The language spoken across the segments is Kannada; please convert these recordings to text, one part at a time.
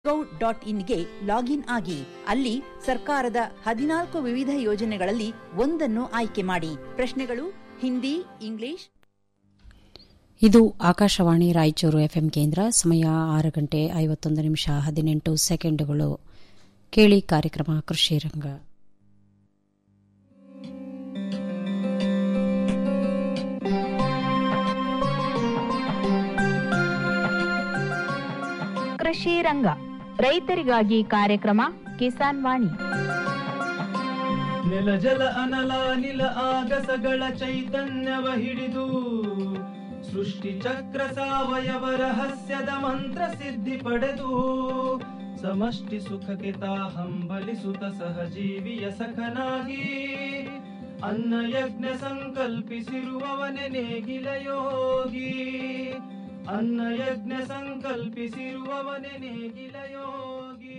ಗೌ ಡಾಟ್ ಇನ್ಗೆ ಲಾಗಿನ್ ಆಗಿ ಅಲ್ಲಿ ಸರ್ಕಾರದ ಹದಿನಾಲ್ಕು ವಿವಿಧ ಯೋಜನೆಗಳಲ್ಲಿ ಒಂದನ್ನು ಆಯ್ಕೆ ಮಾಡಿ ಪ್ರಶ್ನೆಗಳು ಹಿಂದಿ ಇಂಗ್ಲಿಷ್ ಇದು ಆಕಾಶವಾಣಿ ರಾಯಚೂರು ಎಫ್ಎಂ ಕೇಂದ್ರ ಸಮಯ ಆರು ಗಂಟೆ ಐವತ್ತೊಂದು ನಿಮಿಷ ಹದಿನೆಂಟು ಸೆಕೆಂಡುಗಳು ಕೇಳಿ ಕಾರ್ಯಕ್ರಮ ಕೃಷಿ ರಂಗ ಕೃಷಿ ರಂಗ ರೈತರಿಗಾಗಿ ಕಾರ್ಯಕ್ರಮ ಕಿಸಾನ್ ವಾಣಿ ನೆಲ ಜಲ ಅನಲ ನಿಲ ಆಗಸಗಳ ಚೈತನ್ಯವ ಹಿಡಿದು ಸೃಷ್ಟಿ ಚಕ್ರ ಸಾವಯವ ರಹಸ್ಯದ ಮಂತ್ರ ಸಿದ್ಧಿ ಪಡೆದು ಸಮಷ್ಟಿ ಸುಖಕ್ಕೆ ತಾ ಹಂಬಲಿಸುತ್ತ ಸಹಜೀವಿಯ ಸಖನಾಗಿ ಅನ್ನ ಯಜ್ಞ ಸಂಕಲ್ಪಿಸಿರುವವನೆ ನೇಗಿಲ ಯೋಗಿ ಅನ್ನ ಯಜ್ಞ ಸಂಕಲ್ಪಿಸಿರುವವನೆ ನೇಗಿಲ ಯೋಗಿ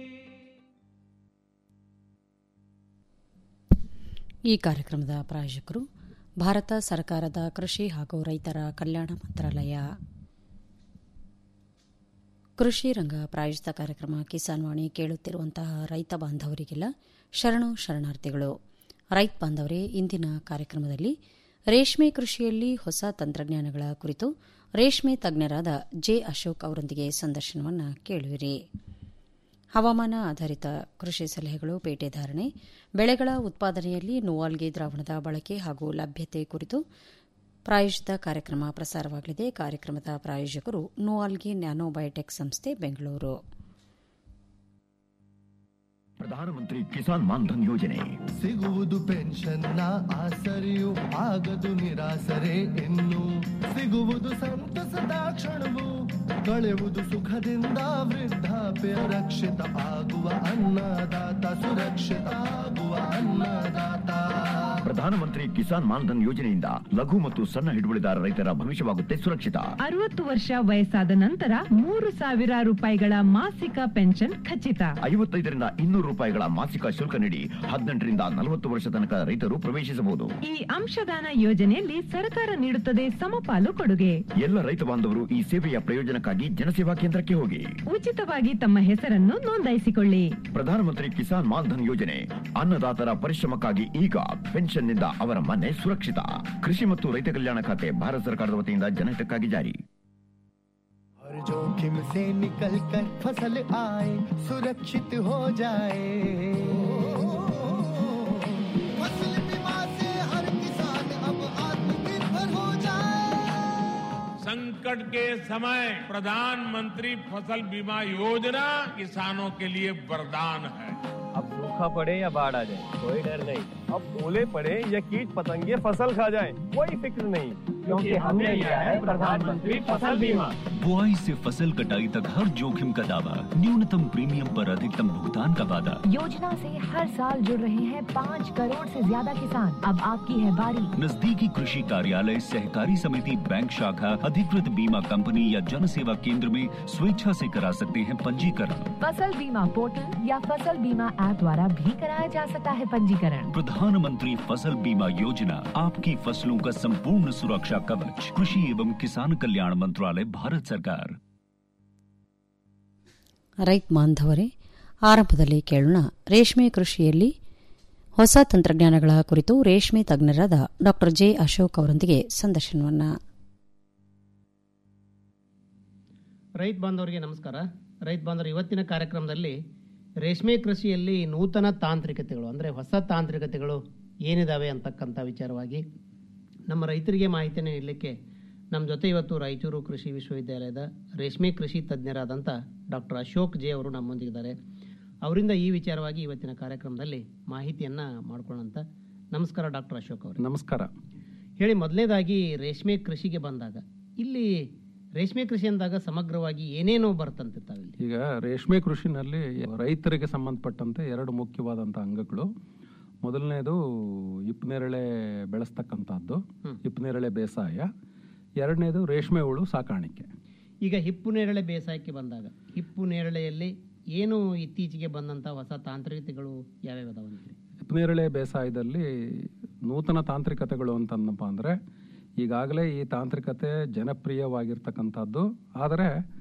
ಈ ಕಾರ್ಯಕ್ರಮದ ಪ್ರಾಯೋಜಕರು ಭಾರತ ಸರ್ಕಾರದ ಕೃಷಿ ಹಾಗೂ ರೈತರ ಕಲ್ಯಾಣ ಮಂತ್ರಾಲಯ ಕೃಷಿ ರಂಗ ಪ್ರಾಯೋಜಿತ ಕಾರ್ಯಕ್ರಮ ಕಿಸಾನ್ ವಾಣಿ ಕೇಳುತ್ತಿರುವಂತಹ ರೈತ ಬಾಂಧವರಿಗೆಲ್ಲ ಶರಣು ಶರಣಾರ್ಥಿಗಳು ರೈತ ಬಾಂಧವರೇ ಇಂದಿನ ಕಾರ್ಯಕ್ರಮದಲ್ಲಿ ರೇಷ್ಮೆ ಕೃಷಿಯಲ್ಲಿ ಹೊಸ ತಂತ್ರಜ್ಞಾನಗಳ ಕುರಿತು ರೇಷ್ಮೆ ತಜ್ಞರಾದ ಜೆ ಅಶೋಕ್ ಅವರೊಂದಿಗೆ ಸಂದರ್ಶನವನ್ನು ಕೇಳುವಿರಿ ಹವಾಮಾನ ಆಧಾರಿತ ಕೃಷಿ ಸಲಹೆಗಳು ಪೇಟೆ ಧಾರಣೆ ಬೆಳೆಗಳ ಉತ್ಪಾದನೆಯಲ್ಲಿ ನೋವಾಲ್ಗಿ ದ್ರಾವಣದ ಬಳಕೆ ಹಾಗೂ ಲಭ್ಯತೆ ಕುರಿತು ಪ್ರಾಯೋಜಿತ ಕಾರ್ಯಕ್ರಮ ಪ್ರಸಾರವಾಗಲಿದೆ ಕಾರ್ಯಕ್ರಮದ ಪ್ರಾಯೋಜಕರು ನೋವಾಲ್ಗಿ ನ್ಯಾನೋ ಬಯೋಟೆಕ್ ಸಂಸ್ಥೆ ಬೆಂಗಳೂರು ಪ್ರಧಾನಮಂತ್ರಿ ಕಿಸಾನ್ ಮಾನ್ಧನ್ ಯೋಜನೆ ಸಿಗುವುದು ಪೆನ್ಷನ್ನ ಆಸರೆಯು ಆಗದು ನಿರಾಸರೆ ಇನ್ನು ಸಿಗುವುದು ಸಂತಸದ ಕ್ಷಣವು ಕಳೆಯುವುದು ಸುಖದಿಂದ ವೃದ್ಧಾಪ್ಯ ರಕ್ಷಿತ ಆಗುವ ಅನ್ನದಾತ ಸುರಕ್ಷಿತ ಆಗುವ ಅನ್ನದಾತ ಪ್ರಧಾನಮಂತ್ರಿ ಕಿಸಾನ್ ಮಾನ್ಧನ್ ಯೋಜನೆಯಿಂದ ಲಘು ಮತ್ತು ಸಣ್ಣ ಹಿಡುವಳಿದಾರ ರೈತರ ಭವಿಷ್ಯವಾಗುತ್ತೆ ಸುರಕ್ಷಿತ ಅರವತ್ತು ವರ್ಷ ವಯಸ್ಸಾದ ನಂತರ ಮೂರು ಸಾವಿರ ರೂಪಾಯಿಗಳ ಮಾಸಿಕ ಪೆನ್ಷನ್ ಖಚಿತ ಐವತ್ತೈದರಿಂದ ಇನ್ನೂರು ರೂಪಾಯಿಗಳ ಮಾಸಿಕ ಶುಲ್ಕ ನೀಡಿ ಹದಿನೆಂಟರಿಂದ ನಲವತ್ತು ವರ್ಷ ತನಕ ರೈತರು ಪ್ರವೇಶಿಸಬಹುದು ಈ ಅಂಶದಾನ ಯೋಜನೆಯಲ್ಲಿ ಸರ್ಕಾರ ನೀಡುತ್ತದೆ ಸಮಪಾಲು ಕೊಡುಗೆ ಎಲ್ಲ ರೈತ ಬಾಂಧವರು ಈ ಸೇವೆಯ ಪ್ರಯೋಜನಕ್ಕಾಗಿ ಜನಸೇವಾ ಕೇಂದ್ರಕ್ಕೆ ಹೋಗಿ ಉಚಿತವಾಗಿ ತಮ್ಮ ಹೆಸರನ್ನು ನೋಂದಾಯಿಸಿಕೊಳ್ಳಿ ಪ್ರಧಾನಮಂತ್ರಿ ಕಿಸಾನ್ ಮಾನ್ಧನ್ ಯೋಜನೆ ಅನ್ನದಾತರ ಪರಿಶ್ರಮಕ್ಕಾಗಿ ಈಗ ಪೆನ್ಷನ್ನಿಂದ ಅವರ ಮನೆ ಸುರಕ್ಷಿತ ಕೃಷಿ ಮತ್ತು ರೈತ ಕಲ್ಯಾಣ ಖಾತೆ ಭಾರತ ಸರ್ಕಾರದ ವತಿಯಿಂದ ಜನಹಿತಕ್ಕಾಗಿ ಜಾರಿ हर जोखिम से निकल कर फसल आए सुरक्षित हो जाए फसल बीमा से हर किसान अब आत्मनिर्भर हो जाए संकट के समय प्रधानमंत्री फसल बीमा योजना किसानों के लिए वरदान है अब सूखा पड़े या बाढ़ आ जाए कोई डर नहीं अब ओले पड़े या कीट पतंगे फसल खा जाए कोई फिक्र नहीं क्योंकि हमने लिया है प्रधानमंत्री फसल बीमा बुआई से फसल कटाई तक हर जोखिम का दावा न्यूनतम प्रीमियम पर अधिकतम भुगतान का वादा योजना से हर साल जुड़ रहे हैं पाँच करोड़ से ज्यादा किसान अब आपकी है बारी नजदीकी कृषि कार्यालय सहकारी समिति बैंक शाखा अधिकृत बीमा कंपनी या जन सेवा केंद्र में स्वेच्छा से करा सकते हैं पंजीकरण फसल बीमा पोर्टल या फसल बीमा ऐप द्वारा भी कराया जा सकता है पंजीकरण प्रधानमंत्री फसल बीमा योजना आपकी फसलों का संपूर्ण सुरक्षा कवच कृषि एवं किसान कल्याण मंत्रालय भारत सरकार ರೈತ ಬಾಂಧವರೇ ಆರಂಭದಲ್ಲಿ ಕೇಳೋಣ ರೇಷ್ಮೆ ಕೃಷಿಯಲ್ಲಿ ಹೊಸ ತಂತ್ರಜ್ಞಾನಗಳ ಕುರಿತು ರೇಷ್ಮೆ ತಜ್ಞರಾದ ಡಾ ಜೆ ಅಶೋಕ್ ಅವರೊಂದಿಗೆ ಸಂದರ್ಶನವನ್ನು ರೈತ ಬಾಂಧವರಿಗೆ ನಮಸ್ಕಾರ ರೈತ ಬಾಂಧವರು ಇವತ್ತಿನ ಕಾರ್ಯಕ್ರಮದಲ್ಲಿ ರೇಷ್ಮೆ ಕೃಷಿಯಲ್ಲಿ ನೂತನ ತಾಂತ್ರಿಕತೆಗಳು ಅಂದರೆ ಹೊಸ ತಾಂತ್ರಿಕತೆಗಳು ಏನಿದಾವೆ ಅಂತಕ್ಕಂಥ ವಿಚಾರವಾಗಿ ನಮ್ಮ ರೈತರಿಗೆ ಮಾಹಿತಿಯನ್ನು ನೀಡಲಿಕ್ಕೆ ನಮ್ಮ ಜೊತೆ ಇವತ್ತು ರಾಯಚೂರು ಕೃಷಿ ವಿಶ್ವವಿದ್ಯಾಲಯದ ರೇಷ್ಮೆ ಕೃಷಿ ತಜ್ಞರಾದಂಥ ಡಾಕ್ಟರ್ ಅಶೋಕ್ ಜೆ ಅವರು ನಮ್ಮೊಂದಿಗಿದ್ದಾರೆ ಅವರಿಂದ ಈ ವಿಚಾರವಾಗಿ ಇವತ್ತಿನ ಕಾರ್ಯಕ್ರಮದಲ್ಲಿ ಮಾಹಿತಿಯನ್ನು ಮಾಡ್ಕೊಳ್ಳೋಂಥ ನಮಸ್ಕಾರ ಡಾಕ್ಟರ್ ಅಶೋಕ್ ಅವರು ನಮಸ್ಕಾರ ಹೇಳಿ ಮೊದಲನೇದಾಗಿ ರೇಷ್ಮೆ ಕೃಷಿಗೆ ಬಂದಾಗ ಇಲ್ಲಿ ರೇಷ್ಮೆ ಕೃಷಿ ಅಂದಾಗ ಸಮಗ್ರವಾಗಿ ಏನೇನೋ ಬರ್ತಂತೆ ತಾವಿಲ್ಲಿ ಈಗ ರೇಷ್ಮೆ ಕೃಷಿನಲ್ಲಿ ರೈತರಿಗೆ ಸಂಬಂಧಪಟ್ಟಂತೆ ಎರಡು ಮುಖ್ಯವಾದಂಥ ಅಂಗಗಳು ಮೊದಲನೇದು ಹಿಪ್ಪನೇರಳೆ ಬೆಳೆಸ್ತಕ್ಕಂಥದ್ದು ಹಿಪ್ಪನೇರಳೆ ಬೇಸಾಯ ಎರಡನೇದು ರೇಷ್ಮೆ ಹುಳು ಸಾಕಾಣಿಕೆ ಈಗ ಹಿಪ್ಪು ನೇರಳೆ ಬೇಸಾಯಕ್ಕೆ ಬಂದಾಗ ಹಿಪ್ಪು ನೇರಳೆಯಲ್ಲಿ ಏನು ಇತ್ತೀಚೆಗೆ ಬಂದಂಥ ಹೊಸ ತಾಂತ್ರಿಕತೆಗಳು ಯಾವ್ಯಾವ ಅದಾವಂತೀರಿ ಹಿಪ್ಪನೇರಳೆ ಬೇಸಾಯದಲ್ಲಿ ನೂತನ ತಾಂತ್ರಿಕತೆಗಳು ಅಂತಂದಪ್ಪ ಅಂದರೆ ಈಗಾಗಲೇ ಈ ತಾಂತ್ರಿಕತೆ ಜನಪ್ರಿಯವಾಗಿರ್ತಕ್ಕಂಥದ್ದು ಆದರೆ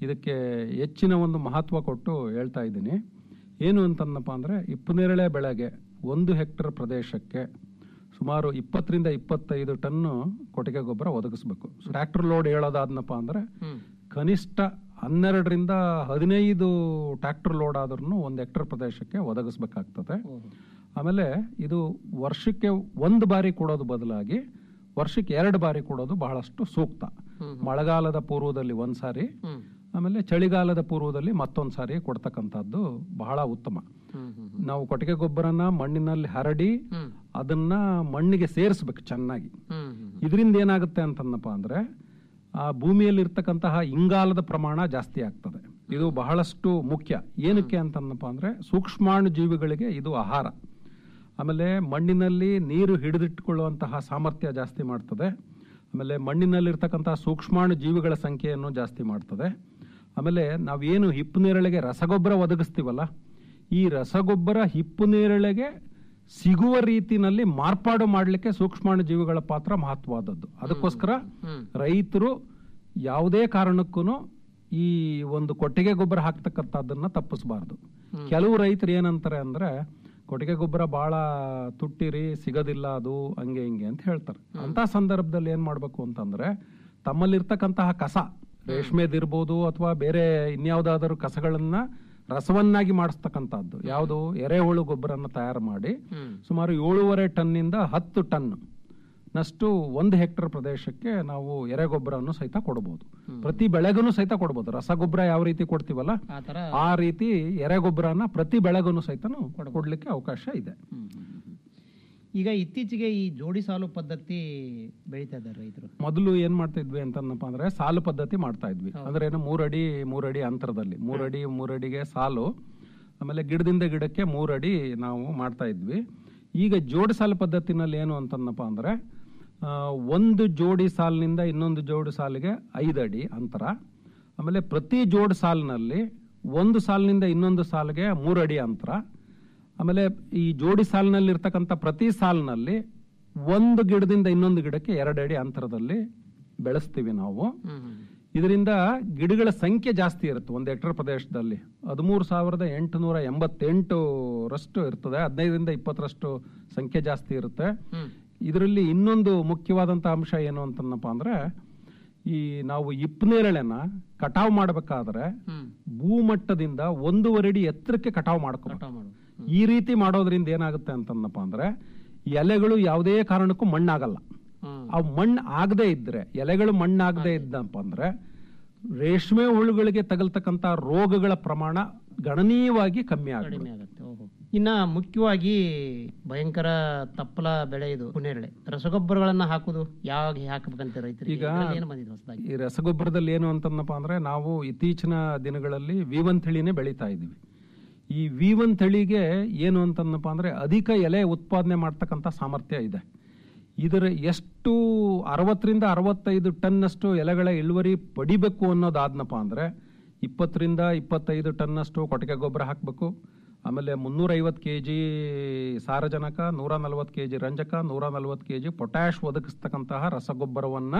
ಇದಕ್ಕೆ ಹೆಚ್ಚಿನ ಒಂದು ಮಹತ್ವ ಕೊಟ್ಟು ಹೇಳ್ತಾ ಇದ್ದೀನಿ ಏನು ಅಂತಂದಪ್ಪ ಅಂದರೆ ಇಪ್ಪನೇರಳೆ ಬೆಳೆಗೆ ಒಂದು ಹೆಕ್ಟರ್ ಪ್ರದೇಶಕ್ಕೆ ಸುಮಾರು ಇಪ್ಪತ್ತರಿಂದ ಇಪ್ಪತ್ತೈದು ಟನ್ನು ಕೊಟ್ಟಿಗೆ ಗೊಬ್ಬರ ಒದಗಿಸ್ಬೇಕು ಟ್ರ್ಯಾಕ್ಟರ್ ಲೋಡ್ ಹೇಳೋದಾದ್ನಪ್ಪ ಅಂದರೆ ಕನಿಷ್ಠ ಹನ್ನೆರಡರಿಂದ ಹದಿನೈದು ಟ್ರ್ಯಾಕ್ಟರ್ ಲೋಡ್ ಆದ್ರೂ ಒಂದು ಹೆಕ್ಟರ್ ಪ್ರದೇಶಕ್ಕೆ ಒದಗಿಸ್ಬೇಕಾಗ್ತದೆ ಆಮೇಲೆ ಇದು ವರ್ಷಕ್ಕೆ ಒಂದು ಬಾರಿ ಕೊಡೋದು ಬದಲಾಗಿ ವರ್ಷಕ್ಕೆ ಎರಡು ಬಾರಿ ಕೊಡೋದು ಬಹಳಷ್ಟು ಸೂಕ್ತ ಮಳೆಗಾಲದ ಪೂರ್ವದಲ್ಲಿ ಒಂದು ಸಾರಿ ಆಮೇಲೆ ಚಳಿಗಾಲದ ಪೂರ್ವದಲ್ಲಿ ಮತ್ತೊಂದು ಸಾರಿ ಕೊಡ್ತಕ್ಕಂಥದ್ದು ಬಹಳ ಉತ್ತಮ ನಾವು ಕೊಟ್ಟಿಗೆ ಗೊಬ್ಬರನ ಮಣ್ಣಿನಲ್ಲಿ ಹರಡಿ ಅದನ್ನ ಮಣ್ಣಿಗೆ ಸೇರಿಸ್ಬೇಕು ಚೆನ್ನಾಗಿ ಇದರಿಂದ ಏನಾಗುತ್ತೆ ಅಂತಂದಪ್ಪ ಅಂದ್ರೆ ಆ ಭೂಮಿಯಲ್ಲಿ ಇರ್ತಕ್ಕಂತಹ ಇಂಗಾಲದ ಪ್ರಮಾಣ ಜಾಸ್ತಿ ಆಗ್ತದೆ ಇದು ಬಹಳಷ್ಟು ಮುಖ್ಯ ಏನಕ್ಕೆ ಅಂತಂದಪ್ಪ ಅಂದ್ರೆ ಸೂಕ್ಷ್ಮಾಣು ಜೀವಿಗಳಿಗೆ ಇದು ಆಹಾರ ಆಮೇಲೆ ಮಣ್ಣಿನಲ್ಲಿ ನೀರು ಹಿಡಿದಿಟ್ಟುಕೊಳ್ಳುವಂತಹ ಸಾಮರ್ಥ್ಯ ಜಾಸ್ತಿ ಮಾಡ್ತದೆ ಆಮೇಲೆ ಮಣ್ಣಿನಲ್ಲಿರ್ತಕ್ಕಂತಹ ಸೂಕ್ಷ್ಮಾಣು ಜೀವಿಗಳ ಸಂಖ್ಯೆಯನ್ನು ಜಾಸ್ತಿ ಮಾಡ್ತದೆ ಆಮೇಲೆ ನಾವೇನು ಹಿಪ್ಪು ನೇರಳೆಗೆ ರಸಗೊಬ್ಬರ ಒದಗಿಸ್ತೀವಲ್ಲ ಈ ರಸಗೊಬ್ಬರ ಹಿಪ್ಪು ನೇರಳೆಗೆ ಸಿಗುವ ರೀತಿನಲ್ಲಿ ಮಾರ್ಪಾಡು ಮಾಡಲಿಕ್ಕೆ ಸೂಕ್ಷ್ಮಾಣು ಜೀವಿಗಳ ಪಾತ್ರ ಮಹತ್ವವಾದದ್ದು ಅದಕ್ಕೋಸ್ಕರ ರೈತರು ಯಾವುದೇ ಕಾರಣಕ್ಕೂ ಈ ಒಂದು ಕೊಟ್ಟಿಗೆ ಗೊಬ್ಬರ ಹಾಕ್ತಕ್ಕಂಥದ್ದನ್ನ ತಪ್ಪಿಸಬಾರ್ದು ಕೆಲವು ರೈತರು ಏನಂತಾರೆ ಅಂದ್ರೆ ಕೊಟ್ಟಿಗೆ ಗೊಬ್ಬರ ಬಹಳ ತುಟ್ಟಿರಿ ಸಿಗೋದಿಲ್ಲ ಅದು ಹಂಗೆ ಹಿಂಗೆ ಅಂತ ಹೇಳ್ತಾರೆ ಅಂತ ಸಂದರ್ಭದಲ್ಲಿ ಏನ್ ಮಾಡ್ಬೇಕು ಅಂತಂದ್ರೆ ತಮ್ಮಲ್ಲಿರ್ತಕ್ಕಂತಹ ಕಸ ರೇಷ್ಮೆದಿರ್ಬೋದು ಅಥವಾ ಬೇರೆ ಇನ್ಯಾವುದಾದರೂ ಕಸಗಳನ್ನ ರಸವನ್ನಾಗಿ ಮಾಡಿಸ್ತಕ್ಕಂಥದ್ದು ಯಾವುದು ಎರೆಹುಳು ಗೊಬ್ಬರನ್ನ ತಯಾರು ಮಾಡಿ ಸುಮಾರು ಏಳೂವರೆ ಟನ್ನಿಂದ ಹತ್ತು ಟನ್ ನಷ್ಟು ಒಂದು ಹೆಕ್ಟರ್ ಪ್ರದೇಶಕ್ಕೆ ನಾವು ಎರೆಗೊಬ್ಬರವನ್ನು ಸಹಿತ ಕೊಡಬಹುದು ಪ್ರತಿ ಬೆಳೆಗೂ ಸಹಿತ ಕೊಡಬಹುದು ರಸಗೊಬ್ಬರ ಯಾವ ರೀತಿ ಕೊಡ್ತೀವಲ್ಲ ಆ ತರ ಆ ರೀತಿ ಎರೆಗೊಬ್ಬರನ ಪ್ರತಿ ಬೆಳೆಗೂ ಸಹಿತ ಕೊಡ್ಲಿಕ್ಕೆ ಅವಕಾಶ ಇದೆ ಈಗ ಇತ್ತೀಚೆಗೆ ಈ ಜೋಡಿ ಸಾಲು ಪದ್ಧತಿ ಬೆಳೀತಾ ಇದ್ದಾರೆ ರೈತರು ಮೊದಲು ಏನ್ ಮಾಡ್ತಾ ಇದ್ವಿ ಅಂತಂದಪ್ಪ ಅಂದ್ರೆ ಸಾಲು ಪದ್ಧತಿ ಮಾಡ್ತಾ ಇದ್ವಿ ಅಂದ್ರೆ ಏನು ಮೂರಡಿ ಮೂರಡಿ ಅಂತರದಲ್ಲಿ ಮೂರಡಿ ಮೂರಡಿಗೆ ಸಾಲು ಆಮೇಲೆ ಗಿಡದಿಂದ ಗಿಡಕ್ಕೆ ಮೂರಡಿ ನಾವು ಮಾಡ್ತಾ ಇದ್ವಿ ಈಗ ಜೋಡಿ ಸಾಲು ಪದ್ಧತಿನಲ್ಲಿ ಏನು ಅಂತಂದಪ್ಪ ಅಂದ್ರೆ ಆ, ಒಂದು ಜೋಡಿ ಸಾಲಿನಿಂದ ಇನ್ನೊಂದು ಜೋಡಿ ಸಾಲಿಗೆ ಐದು ಅಡಿ ಅಂತರ ಆಮೇಲೆ ಪ್ರತಿ ಜೋಡಿ ಸಾಲಿನಲ್ಲಿ ಒಂದು ಸಾಲಿನಿಂದ ಇನ್ನೊಂದು ಸಾಲಿಗೆ ಮೂರು ಅಡಿ ಅಂತರ ಆಮೇಲೆ ಈ ಜೋಡಿ ಸಾಲಿನಲ್ಲಿ ಇರ್ತಕ್ಕಂಥ ಪ್ರತಿ ಸಾಲಿನಲ್ಲಿ ಒಂದು ಗಿಡದಿಂದ ಇನ್ನೊಂದು ಗಿಡಕ್ಕೆ ಎರಡು ಅಡಿ ಅಂತರದಲ್ಲಿ ಬೆಳೆಸ್ತೀವಿ ನಾವು ಇದರಿಂದ ಗಿಡಗಳ ಸಂಖ್ಯೆ ಜಾಸ್ತಿ ಇರುತ್ತೆ ಒಂದು ಹೆಕ್ಟರ್ ಪ್ರದೇಶದಲ್ಲಿ ಹದಿಮೂರು ಸಾವಿರದ ಎಂಟುನೂರ ಎಂಬತ್ತೆಂಟರಷ್ಟು ಇರ್ತದೆ ಹದಿನೈದರಿಂದ ಇಪ್ಪತ್ತರಷ್ಟು ಸಂಖ್ಯೆ ಜಾಸ್ತಿ ಇರುತ್ತೆ ಇದರಲ್ಲಿ ಇನ್ನೊಂದು ಮುಖ್ಯವಾದಂತ ಅಂಶ ಏನು ಅಂತಂದಪ್ಪ ಅಂದ್ರೆ ಈ ನಾವು ಇಪ್ಪನೇರಳೆನ ಕಟಾವ್ ಮಾಡಬೇಕಾದ್ರೆ ಭೂಮಟ್ಟದಿಂದ ಒಂದೂವರೆ ಅಡಿ ಎತ್ತರಕ್ಕೆ ಕಟಾವ್ ಮಾಡ್ಕೋಬೇಕು ಈ ರೀತಿ ಮಾಡೋದ್ರಿಂದ ಏನಾಗುತ್ತೆ ಅಂತಂದಪ್ಪ ಅಂದ್ರೆ ಎಲೆಗಳು ಯಾವುದೇ ಕಾರಣಕ್ಕೂ ಮಣ್ಣಾಗಲ್ಲ ಅವು ಮಣ್ಣು ಆಗದೆ ಇದ್ರೆ ಎಲೆಗಳು ಮಣ್ಣಾಗದೆ ಇದ್ದಪ್ಪ ಅಂದ್ರೆ ರೇಷ್ಮೆ ಹುಳುಗಳಿಗೆ ತಗಲ್ತಕ್ಕಂತ ರೋಗಗಳ ಪ್ರಮಾಣ ಗಣನೀಯವಾಗಿ ಕಮ್ಮಿ ಆಗುತ್ತೆ ಇನ್ನ ಮುಖ್ಯವಾಗಿ ಭಯಂಕರ ತಪ್ಪಲ ಬೆಳೆ ಇದು ಪುನೇರಳೆ ರಸಗೊಬ್ಬರಗಳನ್ನ ಹಾಕುದು ಯಾವಾಗ ಹಾಕಬೇಕಂತ ರೈತರಿಗೆ ಈಗ ಇದ್ರಲ್ಲಿ ಏನು ಬಂದಿದೆ ಹೊಸದಾಗಿ ಈ ರಸಗೊಬ್ಬರದಲ್ಲಿ ಏನು ಅಂತಂದಪ್ಪ ಅಂದ್ರೆ ನಾವು ಇತ್ತೀಚಿನ ದಿನಗಳಲ್ಲಿ ವಿ ಒನ್ ತಳಿನೇ ಬೆಳೀತಾ ಇದ್ದೀವಿ ಈ ವಿ ಒನ್ ತಳಿಗೆ ಏನು ಅಂತಂದಪ್ಪ ಅಂದ್ರೆ ಅಧಿಕ ಎಲೆ ಉತ್ಪಾದನೆ ಮಾಡ್ತಕ್ಕಂಥ ಸಾಮರ್ಥ್ಯ ಇದೆ ಇದರ ಎಷ್ಟು ಅರವತ್ತರಿಂದ ಅರವತ್ತೈದು ಟನ್ನಷ್ಟು ಎಲೆಗಳ ಇಳುವರಿ ಪಡಿಬೇಕು ಅನ್ನೋದಾದ್ನಪ್ಪ ಅಂದ್ರೆ ಇಪ್ಪತ್ತರಿಂದ ಇಪ್ಪತ್ತೈದು ಟನ್ನಷ್ಟು ಕೊಟ್ಟಿಗೆ ಗೊಬ್ಬರ ಹಾಕಬೇಕು ಆಮೇಲೆ ಮುನ್ನೂರ ಐವತ್ತು ಕೆ ಜಿ ಸಾರಜನಕ ನೂರ ನಲವತ್ತು ಕೆ ಜಿ ರಂಜಕ ನೂರ ನಲವತ್ತು ಕೆ ಜಿ ಪೊಟ್ಯಾಶ್ ಒದಗಿಸ್ತಕ್ಕಂತಹ ರಸಗೊಬ್ಬರವನ್ನ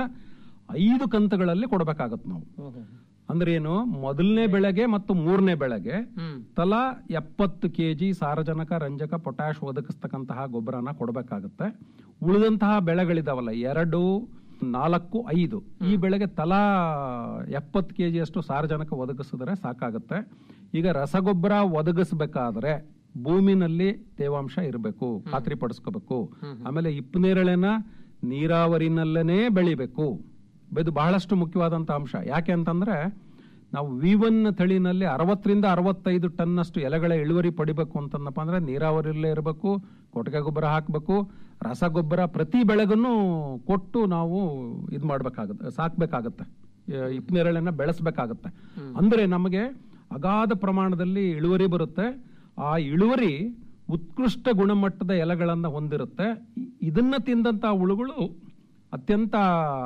ಐದು ಕಂತುಗಳಲ್ಲಿ ಕೊಡಬೇಕಾಗತ್ತೆ ನಾವು ಅಂದ್ರೆ ಏನು ಮೊದಲನೇ ಬೆಳೆಗೆ ಮತ್ತು ಮೂರನೇ ಬೆಳೆಗೆ ತಲಾ ಎಪ್ಪತ್ತು ಕೆಜಿ ಸಾರಜನಕ ರಂಜಕ ಪೊಟ್ಯಾಶ್ ಒದಗಿಸ್ತಕ್ಕಂತಹ ಗೊಬ್ಬರನ ಕೊಡಬೇಕಾಗುತ್ತೆ ಉಳಿದಂತಹ ಬೆಳೆಗಳಿದಾವಲ್ಲ ಎರಡು ನಾಲ್ಕು ಐದು ಈ ಬೆಳೆಗೆ ತಲಾ ಎಪ್ಪತ್ತು ಕೆಜಿ ಅಷ್ಟು ಸಾರಜನಕ ಒದಗಿಸಿದ್ರೆ ಸಾಕಾಗುತ್ತೆ ಈಗ ರಸಗೊಬ್ಬರ ಒದಗಿಸಬೇಕಾದ್ರೆ ಭೂಮಿನಲ್ಲಿ ತೇವಾಂಶ ಇರಬೇಕು ಖಾತ್ರಿ ಪಡಿಸ್ಕೋಬೇಕು ಆಮೇಲೆ ಇಪ್ಪು ನೇರಳೆನ ನೀರಾವರಿನಲ್ಲೇ ಬೆಳಿಬೇಕು ಇದು ಬಹಳಷ್ಟು ಮುಖ್ಯವಾದಂತ ಅಂಶ ಯಾಕೆ ಅಂತಂದ್ರೆ ನಾವು ವಿ ಒನ್ ತಳಿನಲ್ಲಿ ಅರವತ್ತರಿಂದ ಅರವತ್ತೈದು ಟನ್ನಷ್ಟು ಎಲೆಗಳ ಇಳುವರಿ ಪಡಿಬೇಕು ಅಂತಂದಪ್ಪ ಅಂದ್ರೆ ನೀರಾವರಿಯಲ್ಲೇ ಇರಬೇಕು ಕೊಟ್ಟಿಗೆ ಗೊಬ್ಬರ ಹಾಕಬೇಕು ರಸಗೊಬ್ಬರ ಪ್ರತಿ ಬೆಳೆಗೂ ಕೊಟ್ಟು ನಾವು ಇದು ಮಾಡ್ಬೇಕಾಗುತ್ತೆ ಸಾಕ್ಬೇಕಾಗತ್ತೆ ಇಪ್ಪನೇರಳೆನ ಬೆಳೆಸ್ಬೇಕಾಗತ್ತೆ ಅಂದ್ರೆ ನಮಗೆ ಅಗಾಧ ಪ್ರಮಾಣದಲ್ಲಿ ಇಳುವರಿ ಬರುತ್ತೆ ಆ ಇಳುವರಿ ಉತ್ಕೃಷ್ಟ ಗುಣಮಟ್ಟದ ಎಲೆಗಳನ್ನ ಹೊಂದಿರುತ್ತೆ ಇದನ್ನ ತಿಂದಂತ ಹುಳುಗಳು ಅತ್ಯಂತ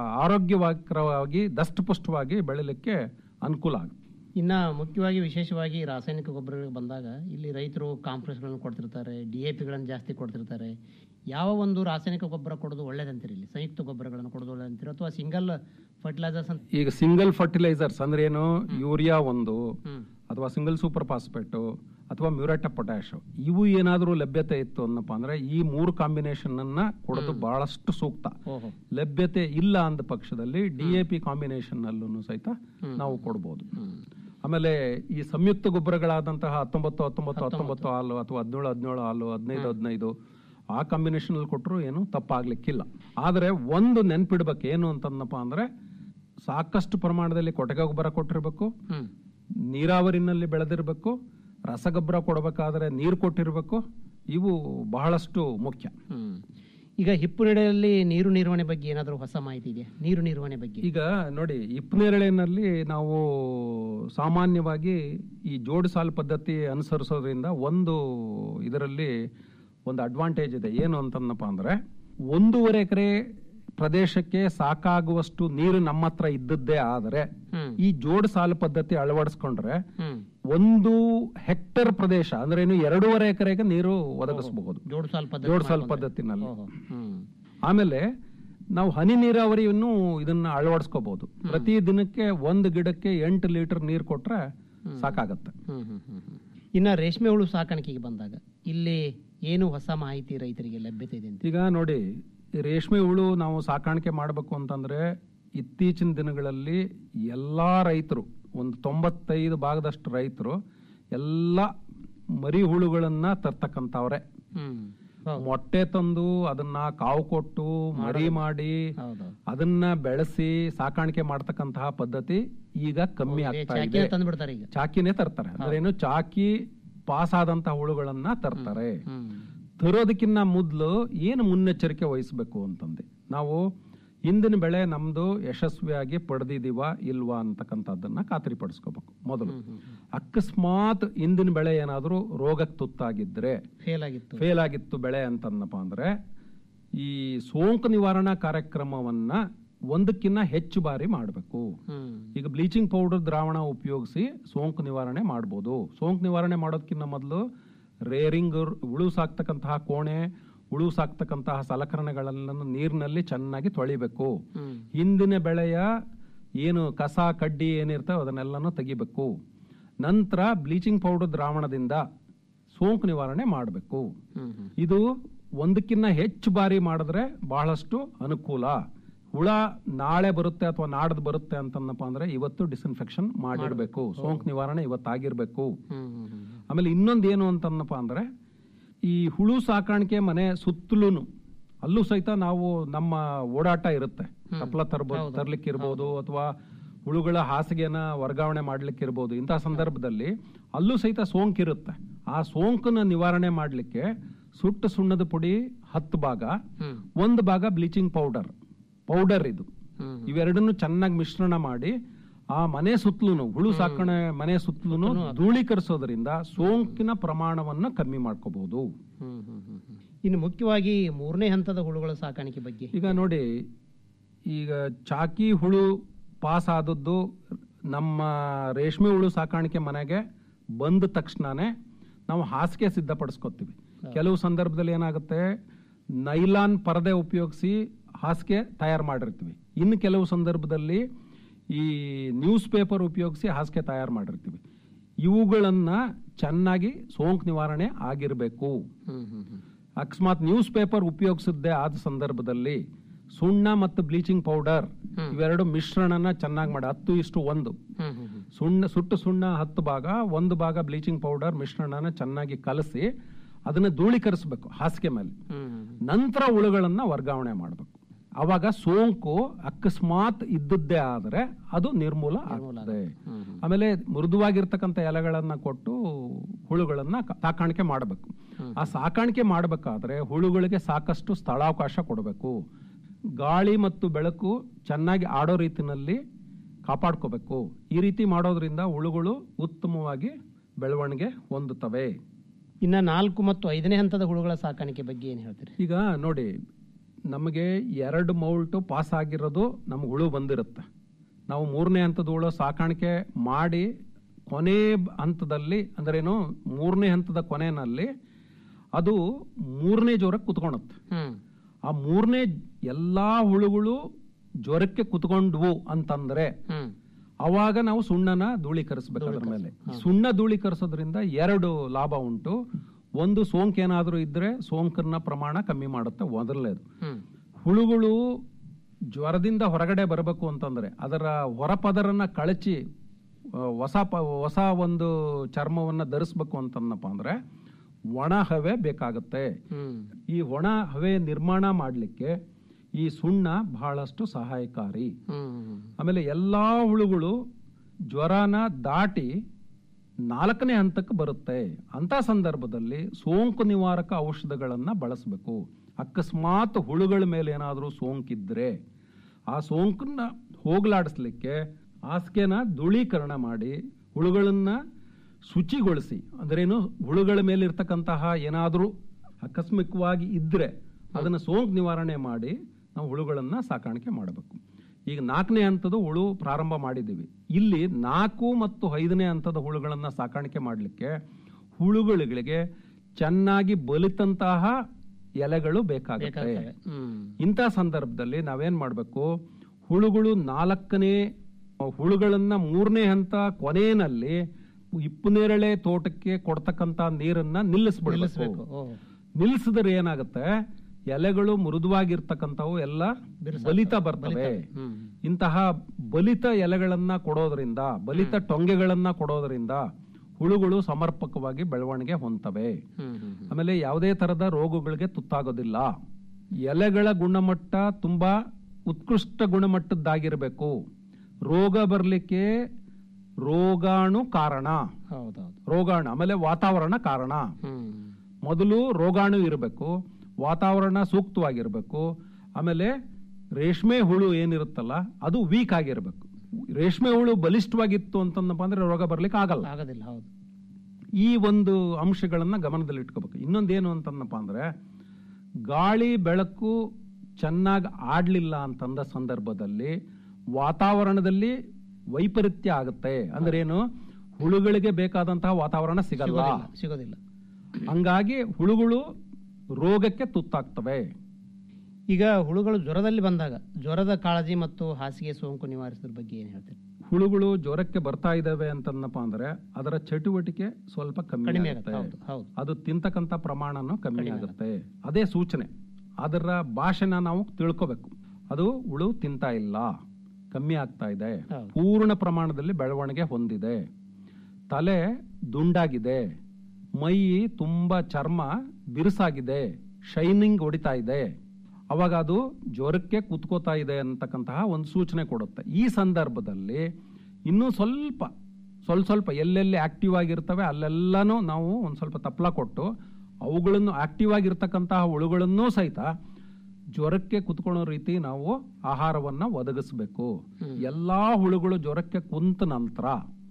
ಆರೋಗ್ಯವಾಗಿ ದಷ್ಟಪುಷ್ಟವಾಗಿ ಬೆಳಿಲಿಕ್ಕೆ ಅನುಕೂಲ ಆಗುತ್ತೆ ಇನ್ನ ಮುಖ್ಯವಾಗಿ ವಿಶೇಷವಾಗಿ ರಾಸಾಯನಿಕ ಗೊಬ್ಬರಗಳಿಗೆ ಬಂದಾಗ ಇಲ್ಲಿ ರೈತರು ಕಾಂಪ್ಲೆಕ್ಸ್ಗಳನ್ನು ಕೊಡ್ತಿರ್ತಾರೆ ಡಿ ಎ ಪಿಗಳನ್ನು ಜಾಸ್ತಿ ಕೊಡ್ತಿರ್ತಾರೆ ಯಾವ ಒಂದು ರಾಸಾಯನಿಕ ಗೊಬ್ಬರ ಕೊಡೋದು ಒಳ್ಳೇದಂತೀರಿ ಇಲ್ಲಿ ಸಂಯುಕ್ತ ಗೊಬ್ಬರಗಳನ್ನು ಕೊಡೋದು ಒಳ್ಳೇದಂತೀರಿ ಅಥವಾ ಸಿಂಗಲ್ ಫರ್ಟಿಲೈಸರ್ಸ್ ಅಂತ ಈಗ ಸಿಂಗಲ್ ಫರ್ಟಿಲೈಸರ್ಸ್ ಅಂದ್ರೆ ಏನು ಯೂರಿಯಾ ಒಂದು ಅಥವಾ ಸಿಂಗಲ್ ಸೂಪರ್ ಫಾಸ್ಫೇಟು ಅಥವಾ ಮ್ಯೂರೇಟ್ ಆಫ್ ಪೊಟ್ಯಾಶ್ ಇವು ಏನಾದರೂ ಲಭ್ಯತೆ ಇತ್ತು ಅನ್ನಪ್ಪ ಅಂದ್ರೆ ಈ ಮೂರು ಕಾಂಬಿನೇಷನ್ ಅನ್ನ ಕೊಡೋದು ಬಹಳಷ್ಟು ಸೂಕ್ತ ಓಹೋ ಲಭ್ಯತೆ ಇಲ್ಲ ಅಂದ ಪಕ್ಷದಲ್ಲಿ ಡಿ ಎ ಪಿ ಕಾಂಬಿನೇಷನ್ ಅಲ್ಲೂ ಸಹಿತ ನಾವು ಕೊಡ್ಬೋದು ಆಮೇಲೆ ಈ ಸಂಯುಕ್ತ ಗೊಬ್ಬರಗಳಾದಂತಹ ಹತ್ತೊಂಬತ್ತು ಹತ್ತೊಂಬತ್ತು ಹತ್ತೊಂಬತ್ತು ಹಾಲು ಅಥವಾ ಹದಿನೇಳು ಹದಿನೇಳು ಹಾಲು ಹದಿನೈದು ಹದಿನೈದು ಆ ಕಾಂಬಿನೇಷನ್ ಅಲ್ಲಿ ಕೊಟ್ಟರು ಏನು ತಪ್ಪಾಗ್ಲಿಕ್ಕಿಲ್ಲ ಆದರೆ ಒಂದು ನೆನ್ಪಿಡ್ಬೇಕು ಏನು ಅಂತಂದಪ್ಪ ಅಂದ್ರೆ ಸಾಕಷ್ಟು ಪ್ರಮಾಣದಲ್ಲಿ ಕೊಟ್ಟಿಗೆ ಗೊಬ್ಬರ ಕೊಟ್ಟಿರ್ಬೇಕು ನೀರಾವರಿನಲ್ಲಿ ಬೆಳೆದಿರ್ಬೇಕು ರಸಗೊಬ್ಬರ ಕೊಡಬೇಕಾದ್ರೆ ನೀರು ಕೊಟ್ಟಿರ್ಬೇಕು ಇವು ಬಹಳಷ್ಟು ಮುಖ್ಯ ಈಗ ಹಿಪ್ಪು ನೆಡೆಯಲ್ಲಿ ನೀರು ನಿರ್ವಹಣೆ ಬಗ್ಗೆ ಏನಾದರೂ ಹೊಸ ಮಾಹಿತಿ ಇದೆಯಾ ನೀರು ನಿರ್ವಹಣೆ ಬಗ್ಗೆ ಈಗ ನೋಡಿ ಇಪ್ಪನೇರಳೆನಲ್ಲಿ ನಾವು ಸಾಮಾನ್ಯವಾಗಿ ಈ ಜೋಡು ಸಾಲು ಪದ್ಧತಿ ಅನುಸರಿಸೋದ್ರಿಂದ ಒಂದು ಇದರಲ್ಲಿ ಒಂದು ಅಡ್ವಾಂಟೇಜ್ ಇದೆ ಏನು ಅಂತಂದಪ್ಪ ಅಂದ್ರೆ ಒಂದೂವರೆ ಎಕರೆ ಪ್ರದೇಶಕ್ಕೆ ಸಾಕಾಗುವಷ್ಟು ನೀರು ನಮ್ಮ ಹತ್ರ ಇದ್ದದ್ದೇ ಆದರೆ ಈ ಜೋಡು ಸಾಲು ಪದ್ಧತಿ ಅಳವಡಿಸ್ಕೊಂಡ್ರೆ ಒಂದು ಹೆಕ್ಟರ್ ಪ್ರದೇಶ ಅಂದ್ರೆ ಏನು ಎರಡೂವರೆ ಎಕರೆಗೆ ನೀರು ಒದಗಿಸಬಹುದು ಜೋಡು ಸಾಲು ಪದ್ಧತಿ ಜೋಡು ಸಾಲು ಪದ್ಧತಿನಲ್ಲಿ ಆಮೇಲೆ ನಾವು ಹನಿ ನೀರಾವರಿಯನ್ನು ಇದನ್ನ ಅಳವಡಿಸ್ಕೋಬಹುದು ಪ್ರತಿ ದಿನಕ್ಕೆ ಒಂದು ಗಿಡಕ್ಕೆ ಎಂಟು ಲೀಟರ್ ನೀರು ಕೊಟ್ರೆ ಸಾಕಾಗತ್ತೆ ಇನ್ನ ರೇಷ್ಮೆ ಹುಳು ಸಾಕಾಣಿಕೆಗೆ ಬಂದಾಗ ಇಲ್ಲಿ ಏನು ಹೊಸ ಮಾಹಿತಿ ರೈತರಿಗೆ ಲಭ್ಯತೆ ಇದೆ ಅಂತ ಈಗ ನೋಡಿ ಈ ರೇಷ್ಮೆ ಹುಳು ನಾವು ಸಾಕಾಣಿಕೆ ಮಾಡಬೇಕು ಅಂತಂದ್ರೆ ಇತ್ತೀಚಿನ ದಿನಗಳಲ್ಲಿ ಎಲ್ಲಾ ರೈತರು ಒಂದು ತೊಂಬತ್ತೈದು ಭಾಗದಷ್ಟು ರೈತರು ಎಲ್ಲ ಮರಿ ಹುಳುಗಳನ್ನ ತರ್ತಕ್ಕಂಥವ್ರೆ ಮೊಟ್ಟೆ ತಂದು ಅದನ್ನ ಕಾವು ಕೊಟ್ಟು ಮರಿ ಮಾಡಿ ಅದನ್ನ ಬೆಳೆಸಿ ಸಾಕಾಣಿಕೆ ಮಾಡ್ತಕ್ಕಂತಹ ಪದ್ಧತಿ ಈಗ ಕಮ್ಮಿ ಆಗ್ತಾ ಇದೆ ಚಾಕಿನ ತಂದ್ಬಿಡ್ತಾರೆ ಈಗ ಚಾಕಿನೇ ತರ್ತಾರೆ ಅಂದ್ರೆ ಏನು ಚಾಕಿ ಪಾಸ್ ಆದಂತಹ ಹುಳುಗಳನ್ನ ತರ್ತಾರೆ ತರೋದಕ್ಕಿಂತ ಮೊದಲು ಏನು ಮುನ್ನೆಚ್ಚರಿಕೆ ವಹಿಸಬೇಕು ಅಂತಂದೆ ನಾವು ಹಿಂದಿನ ಬೆಳೆ ನಮ್ದು ಯಶಸ್ವಿಯಾಗಿ ಪಡೆದಿದೀವ ಇಲ್ವಾ ಅಂತಕ್ಕಂಥದ್ದನ್ನ ಖಾತ್ರಿಪಡಿಸ್ಕೋಬೇಕು ಮೊದಲು ಅಕಸ್ಮಾತ್ ಹಿಂದಿನ ಬೆಳೆ ಏನಾದರೂ ರೋಗಕ್ಕೆ ತುತ್ತಾಗಿದ್ರೆ ಫೇಲ್ ಆಗಿತ್ತು ಫೇಲ್ ಆಗಿತ್ತು ಬೆಳೆ ಅಂತಂದಪ್ಪ ಅಂದ್ರೆ ಈ ಸೋಂಕು ನಿವಾರಣಾ ಕಾರ್ಯಕ್ರಮವನ್ನ ಒಂದಕ್ಕಿಂತ ಹೆಚ್ಚು ಬಾರಿ ಮಾಡಬೇಕು ಈಗ ಬ್ಲೀಚಿಂಗ್ ಪೌಡರ್ ದ್ರಾವಣ ಉಪಯೋಗಿಸಿ ಸೋಂಕು ನಿವಾರಣೆ ಮಾಡ್ಬೋದು ಸೋಂಕು ನಿವಾರಣೆ ಮಾಡೋದಕ್ಕಿಂತ ಮೊದಲು ರೇರಿಂಗ್ ಹುಳು ಸಾಕ್ತಕ್ಕಂತಹ ಕೋಣೆ ಹುಳು ಸಾಕ್ತಕ್ಕಂತಹ ಸಲಕರಣೆಗಳನ್ನು ನೀರಿನಲ್ಲಿ ಚೆನ್ನಾಗಿ ತೊಳಿಬೇಕು ಹಿಂದಿನ ಬೆಳೆಯ ಏನು ಕಸ ಕಡ್ಡಿ ಏನಿರ್ತವೆ ಅದನ್ನೆಲ್ಲನೂ ತೆಗಿಬೇಕು ನಂತರ ಬ್ಲೀಚಿಂಗ್ ಪೌಡರ್ ದ್ರಾವಣದಿಂದ ಸೋಂಕು ನಿವಾರಣೆ ಮಾಡಬೇಕು ಇದು ಒಂದಕ್ಕಿಂತ ಹೆಚ್ಚು ಬಾರಿ ಮಾಡಿದ್ರೆ ಬಹಳಷ್ಟು ಅನುಕೂಲ ಹುಳ ನಾಳೆ ಬರುತ್ತೆ ಅಥವಾ ನಾಡ್ದು ಬರುತ್ತೆ ಅಂತಂದಪ್ಪ ಅಂದ್ರೆ ಇವತ್ತು ಡಿಸ್ಇನ್ಫೆಕ್ಷನ್ ಮಾಡಿರ್ಬೇಕು ಸೋಂಕು ನಿವಾರಣೆ ಇವತ್ತಾಗಿರ್ಬೇಕು ಆಮೇಲೆ ಇನ್ನೊಂದು ಏನು ಅಂತಂದಪ್ಪ ಅಂದ್ರೆ ಈ ಹುಳು ಸಾಕಾಣಿಕೆ ಮನೆ ಸುತ್ತಲೂ ಅಲ್ಲೂ ಸಹಿತ ನಾವು ನಮ್ಮ ಓಡಾಟ ಇರುತ್ತೆ ತಪ್ಪಲ ತರ್ಬೋದು ತರ್ಲಿಕ್ಕೆ ಇರ್ಬೋದು ಅಥವಾ ಹುಳುಗಳ ಹಾಸಿಗೆನ ವರ್ಗಾವಣೆ ಮಾಡ್ಲಿಕ್ಕೆ ಇರ್ಬೋದು ಇಂತಹ ಸಂದರ್ಭದಲ್ಲಿ ಅಲ್ಲೂ ಸಹಿತ ಸೋಂಕಿರುತ್ತೆ ಆ ಸೋಂಕನ್ನ ನಿವಾರಣೆ ಮಾಡ್ಲಿಕ್ಕೆ ಸುಟ್ಟು ಸುಣ್ಣದ ಪುಡಿ ಹತ್ತು ಭಾಗ ಒಂದು ಭಾಗ ಬ್ಲೀಚಿಂಗ್ ಪೌಡರ್ ಪೌಡರ್ ಇದು ಇವೆರಡನ್ನು ಚೆನ್ನಾಗಿ ಮಿಶ್ರಣ ಮಾಡಿ ಆ ಮನೆ ಸುತ್ತಲೂ ಹುಳು ಸಾಕಣೆ ಮನೆ ಸುತ್ತಲೂ ಧೂಳೀಕರಿಸೋದ್ರಿಂದ ಸೋಂಕಿನ ಪ್ರಮಾಣವನ್ನು ಕಮ್ಮಿ ಮಾಡ್ಕೋಬಹುದು ಇನ್ನು ಮುಖ್ಯವಾಗಿ ಮೂರನೇ ಹಂತದ ಹುಳುಗಳ ಸಾಕಾಣಿಕೆ ಬಗ್ಗೆ ಈಗ ನೋಡಿ ಈಗ ಚಾಕಿ ಹುಳು ಪಾಸ್ ಆದದ್ದು ನಮ್ಮ ರೇಷ್ಮೆ ಹುಳು ಸಾಕಾಣಿಕೆ ಮನೆಗೆ ಬಂದ ತಕ್ಷಣನೇ ನಾವು ಹಾಸಿಗೆ ಸಿದ್ಧಪಡಿಸ್ಕೊತೀವಿ ಕೆಲವು ಸಂದರ್ಭದಲ್ಲಿ ಏನಾಗುತ್ತೆ ನೈಲಾನ್ ಪರದೆ ಉಪಯೋಗಿಸಿ ಹಾಸಿಗೆ ತಯಾರು ಮಾಡಿರ್ತೀವಿ ಇನ್ನು ಕೆಲವು ಸಂದರ್ಭದಲ್ಲಿ ಈ ನ್ಯೂಸ್ ಪೇಪರ್ ಉಪಯೋಗಿಸಿ ಹಾಸಿಗೆ ತಯಾರು ಮಾಡಿರ್ತೀವಿ ಇವುಗಳನ್ನ ಚೆನ್ನಾಗಿ ಸೋಂಕು ನಿವಾರಣೆ ಆಗಿರಬೇಕು ಅಕಸ್ಮಾತ್ ನ್ಯೂಸ್ ಪೇಪರ್ ಉಪಯೋಗಿಸದ್ದೇ ಆದ ಸಂದರ್ಭದಲ್ಲಿ ಸುಣ್ಣ ಮತ್ತು ಬ್ಲೀಚಿಂಗ್ ಪೌಡರ್ ಇವೆರಡು ಮಿಶ್ರಣನ ಚೆನ್ನಾಗಿ ಮಾಡಿ ಹತ್ತು ಇಷ್ಟು ಒಂದು ಸುಣ್ಣ ಸುಟ್ಟು ಸುಣ್ಣ ಹತ್ತು ಭಾಗ ಒಂದು ಭಾಗ ಬ್ಲೀಚಿಂಗ್ ಪೌಡರ್ ಮಿಶ್ರಣನ ಚೆನ್ನಾಗಿ ಕಲಸಿ ಅದನ್ನ ಧೂಳೀಕರಿಸಬೇಕು ಹಾಸಿಗೆ ಮೇಲೆ ನಂತರ ಹುಳುಗಳನ್ನ ವರ್ಗಾವಣೆ ಮಾಡಬೇಕು ಅವಾಗ ಸೋಂಕು ಅಕಸ್ಮಾತ್ ಇದ್ದದ್ದೇ ಆದ್ರೆ ಅದು ನಿರ್ಮೂಲ ಆಗ್ತದೆ ಆಮೇಲೆ ಮೃದುವಾಗಿರ್ತಕ್ಕಂಥ ಎಲೆಗಳನ್ನ ಕೊಟ್ಟು ಹುಳುಗಳನ್ನ ಕ- ಸಾಕಾಣಿಕೆ ಮಾಡಬೇಕು ಆ ಸಾಕಾಣಿಕೆ ಮಾಡಬೇಕಾದ್ರೆ ಹುಳುಗಳಿಗೆ ಸಾಕಷ್ಟು ಸ್ಥಳಾವಕಾಶ ಕೊಡಬೇಕು ಗಾಳಿ ಮತ್ತು ಬೆಳಕು ಚೆನ್ನಾಗಿ ಆಡೋ ರೀತಿನಲ್ಲಿ ಕಾಪಾಡ್ಕೋಬೇಕು ಈ ರೀತಿ ಮಾಡೋದ್ರಿಂದ ಹುಳುಗಳು ಉತ್ತಮವಾಗಿ ಬೆಳವಣಿಗೆ ಹೊಂದುತ್ತವೆ ಇನ್ನ ನಾಲ್ಕು ಮತ್ತು ಐದನೇ ಹಂತದ ಹುಳುಗಳ ಸಾಕಾಣಿಕೆ ಬಗ್ಗೆ ಏನ್ ಹೇಳ್ತೀರಿ ಈಗ ನೋಡಿ ನಮಗೆ ಎರಡು ಮೌಲ್ಟು ಪಾಸ್ ಆಗಿರೋದು ನಮ್ಗೆ ಹುಳು ಬಂದಿರುತ್ತೆ ನಾವು ಮೂರನೇ ಹಂತದ ಹುಳು ಸಾಕಾಣಿಕೆ ಮಾಡಿ ಕೊನೆ ಬ- ಹಂತದಲ್ಲಿ ಅಂದ್ರೇನು ಮೂರನೇ ಹಂತದ ಕೊನೆಯಲ್ಲಿ ಅದು ಮೂರನೇ ಜ್ವರಕ್ಕೆ ಕುತ್ಕೊಳುತ್ತೆ ಆ ಮೂರನೇ ಎಲ್ಲಾ ಹುಳುಗಳು ಜ್ವರಕ್ಕೆ ಕುತ್ಕೊಂಡ್ವು ಅಂತಂದ್ರೆ ಹ್ಮ್ ಅವಾಗ ನಾವು ಸುಣ್ಣನ ಧೂಳೀಕರಿಸ್ಬೇಕು ಅದ್ರ ಮೇಲೆ ಸುಣ್ಣ ಧೂಳೀಕರಿಸೋದ್ರಿಂದ ಎರಡು ಲಾಭ ಉಂಟು ಒಂದು ಸೋಂಕು ಏನಾದರೂ ಇದ್ರೆ ಸೋಂಕನ್ನ ಪ್ರಮಾಣ ಕಮ್ಮಿ ಮಾಡುತ್ತೆ ಮೊದಲನೇದು ಹ್ಮ್ ಹುಳುಗಳು ಜ್ವರದಿಂದ ಹೊರಗಡೆ ಬರಬೇಕು ಅಂತಂದ್ರೆ ಅದರ ಹೊರಪದರನ್ನ ಕಳಚಿ ಆ, ಹೊಸ ಪ ಹೊಸ ಒಂದು ಚರ್ಮವನ್ನ ಧರಿಸ್ಬೇಕು ಅಂತಂದಪ್ಪ ಅಂದ್ರೆ ಒಣ ಹವೆ ಬೇಕಾಗುತ್ತೆ ಹ್ಮ್ ಈ ಒಣ ಹವೆ ನಿರ್ಮಾಣ ಮಾಡಲಿಕ್ಕೆ ಈ ಸುಣ್ಣ ಬಹಳಷ್ಟು ಸಹಾಯಕಾರಿ ಹ್ಮ್ ಆಮೇಲೆ ಎಲ್ಲಾ ಹುಳುಗಳು ಜ್ವರನ ದಾಟಿ ನಾಲ್ಕನೇ ಹಂತಕ್ಕೆ ಬರುತ್ತೆ ಅಂತ ಸಂದರ್ಭದಲ್ಲಿ ಸೋಂಕು ನಿವಾರಕ ಔಷಧಗಳನ್ನ ಬಳಸಬೇಕು ಅಕಸ್ಮಾತ್ ಹುಳುಗಳ ಮೇಲೆ ಏನಾದರೂ ಸೋಂಕಿದ್ರೆ ಆ ಸೋಂಕನ್ನ ಹೋಗಲಾಡಿಸ್ಲಿಕ್ಕೆ ಹಾಸಿಗೆನ ಧೂಳೀಕರಣ ಮಾಡಿ ಹುಳುಗಳನ್ನ ಶುಚಿಗೊಳಿಸಿ ಅಂದ್ರೇನು ಹುಳುಗಳ ಮೇಲೆ ಇರ್ತಕ್ಕಂತಹ ಏನಾದರೂ ಆಕಸ್ಮಿಕವಾಗಿ ಇದ್ರೆ ಅದನ್ನ ಸೋಂಕು ನಿವಾರಣೆ ಮಾಡಿ ನಾವು ಹುಳುಗಳನ್ನ ಸಾಕಾಣಿಕೆ ಮಾಡಬೇಕು ಈಗ ನಾಲ್ಕನೇ ಹಂತದ ಹುಳು ಪ್ರಾರಂಭ ಮಾಡಿದ್ದೀವಿ ಇಲ್ಲಿ ನಾಲ್ಕು ಮತ್ತು ಐದನೇ ಹಂತದ ಹುಳುಗಳನ್ನ ಸಾಕಾಣಿಕೆ ಮಾಡಲಿಕ್ಕೆ ಹುಳುಗಳಿಗೆ ಚೆನ್ನಾಗಿ ಬಲಿತಂತಹ ಎಲೆಗಳು ಬೇಕಾಗುತ್ತೆ ಬೇಕಾಗ್ತವೆ. ಹ್ಮ್ ಇಂಥ ಸಂದರ್ಭದಲ್ಲಿ ನಾವೇನ್ ಮಾಡಬೇಕು ಹುಳುಗಳು ನಾಲ್ಕನೇ ಹುಳುಗಳನ್ನ ಮೂರನೇ ಹಂತ ಕೊನೆಯಲ್ಲಿ ಇಪ್ಪನೇರಳೆ ತೋಟಕ್ಕೆ ಕೊಡ್ತಕ್ಕಂತ ನೀರನ್ನ ನಿಲ್ಲಿಸ್ಬಿಡ್ಬೇಕು ನಿಲ್ಲಿಸ್ಬೇಕು. ಓ. ನಿಲ್ಲಿಸಿದ್ರೆ ಏನಾಗುತ್ತೆ ಎಲೆಗಳು ಮೃದುವಾಗಿರ್ತಕ್ಕಂಥವು ಎಲ್ಲ ಬಲಿತ ಬರ್ತವೆ ಹ್ಮ್ ಇಂತಹ ಬಲಿತ ಎಲೆಗಳನ್ನ ಕೊಡೋದ್ರಿಂದ ಬಲಿತ ಟೊಂಗೆಗಳನ್ನ ಕೊಡೋದ್ರಿಂದ ಹುಳುಗಳು ಸಮರ್ಪಕವಾಗಿ ಬೆಳವಣಿಗೆ ಹೊಂತವೆ ಹ್ಮ್ ಹ್ಮ್ ಆಮೇಲೆ ಯಾವುದೇ ತರದ ರೋಗಗಳಿಗೆ ತುತ್ತಾಗೋದಿಲ್ಲ ಎಲೆಗಳ ಗುಣಮಟ್ಟ ತುಂಬಾ ಉತ್ಕೃಷ್ಟ ಗುಣಮಟ್ಟದ್ದಾಗಿರಬೇಕು ರೋಗ ಬರಲಿಕ್ಕೆ ರೋಗಾಣು ಕಾರಣ ಹೌದೌದು ರೋಗಾಣು ಆಮೇಲೆ ವಾತಾವರಣ ಕಾರಣ ಹ್ಮ್ ಮೊದಲು ರೋಗಾಣು ಇರಬೇಕು ವಾತಾವರಣ ಸೂಕ್ತವಾಗಿರ್ಬೇಕು ಆಮೇಲೆ ರೇಷ್ಮೆ ಹುಳು ಏನಿರುತ್ತಲ್ಲ ಅದು ವೀಕ್ ಆಗಿರ್ಬೇಕು ರೇಷ್ಮೆ ಹುಳು ಬಲಿಷ್ಠವಾಗಿತ್ತು ಅಂತಂದಪ್ಪ ಅಂದ್ರೆ ರೋಗ ಬರ್ಲಿಕ್ಕೆ ಆಗಲ್ಲ ಆಗೋದಿಲ್ಲ ಹೌದು ಈ ಒಂದು ಅಂಶಗಳನ್ನ ಗಮನದಲ್ಲಿ ಇಟ್ಕೋಬೇಕು ಇನ್ನೊಂದೇನು ಅಂತಂದಪ್ಪ ಅಂದ್ರೆ ಗಾಳಿ ಬೆಳಕು ಚೆನ್ನಾಗಿ ಆಡ್ಲಿಲ್ಲ ಅಂತಂದ ಸಂದರ್ಭದಲ್ಲಿ ವಾತಾವರಣದಲ್ಲಿ ವೈಪರೀತ್ಯ ಆಗುತ್ತೆ ಅಂದ್ರೆ ಏನು ಹುಳುಗಳಿಗೆ ಬೇಕಾದಂತಹ ವಾತಾವರಣ ಸಿಗಲ್ಲ ಸಿಗೋದಿಲ್ಲ ಸಿಗೋದಿಲ್ಲ ಹಂಗಾಗಿ ಹುಳುಗಳು ರೋಗಕ್ಕೆ ತುತ್ತಾಗ್ತವೆ ಈಗ ಹುಳುಗಳು ಜ್ವರದಲ್ಲಿ ಬಂದಾಗ ಜ್ವರದ ಕಾಳಜಿ ಮತ್ತು ಹಾಸಿಗೆ ಸೋಂಕು ನಿವಾರಿಸೋದ್ರ ಬಗ್ಗೆ ಏನ್ ಹೇಳ್ತೀರಿ ಹುಳುಗಳು ಜ್ವರಕ್ಕೆ ಬರ್ತಾ ಇದಾವೆ ಅಂತಂದಪ್ಪ ಅಂದ್ರೆ ಅದರ ಚಟುವಟಿಕೆ ಸ್ವಲ್ಪ ಕಮ್ಮಿ ಕಡಿಮೆ ಆಗುತ್ತೆ ಆಗುತ್ತೆ, ಹೌದು, ಹೌದು. ಅದು ತಿಂತಕ್ಕಂತ ಪ್ರಮಾಣನು ಕಮ್ಮಿ ಆಗುತ್ತೆ ಅದೇ ಸೂಚನೆ ಅದರ ಭಾಷೆನ ನಾವು ತಿಳ್ಕೋಬೇಕು ಅದು ಹುಳು ತಿಂತಾ ಇಲ್ಲ ಕಮ್ಮಿ ಆಗ್ತಾ ಇದೆ ಪೂರ್ಣ ಪ್ರಮಾಣದಲ್ಲಿ ಬೆಳವಣಿಗೆ ಹೊಂದಿದೆ ತಲೆ ದುಂಡಾಗಿದೆ ಮೈ ತುಂಬಾ ಚರ್ಮ ಬಿರುಸಾಗಿದೆ ಶೈನಿಂಗ್ ಹೊಡಿತಾ ಇದೆ ಅವಾಗ ಅದು ಜ್ವರಕ್ಕೆ ಕುತ್ಕೋತಾ ಇದೆ ಅಂತಕ್ಕಂತಹ ಒಂದು ಸೂಚನೆ ಕೊಡುತ್ತೆ ಈ ಸಂದರ್ಭದಲ್ಲಿ ಇನ್ನೂ ಸ್ವಲ್ಪ ಸ್ವಲ್ಪ ಸ್ವಲ್ಪ ಎಲ್ಲೆಲ್ಲಿ ಆಕ್ಟಿವ್ ಆಗಿರ್ತವೆ ಅಲ್ಲೆಲ್ಲಾನು ನಾವು ಒಂದು ಸ್ವಲ್ಪ ತಪ್ಪಲ ಕೊಟ್ಟು ಅವುಗಳನ್ನು ಆಕ್ಟಿವ್ ಆಗಿರ್ತಕ್ಕಂತಹ ಹುಳುಗಳನ್ನೂ ಸಹಿತ ಜ್ವರಕ್ಕೆ ಕುತ್ಕೊಳ್ಳೋ ರೀತಿ ನಾವು ಆಹಾರವನ್ನ ಒದಗಿಸ್ಬೇಕು ಎಲ್ಲಾ ಹುಳುಗಳು ಜ್ವರಕ್ಕೆ ಕುಂತ ನಂತರ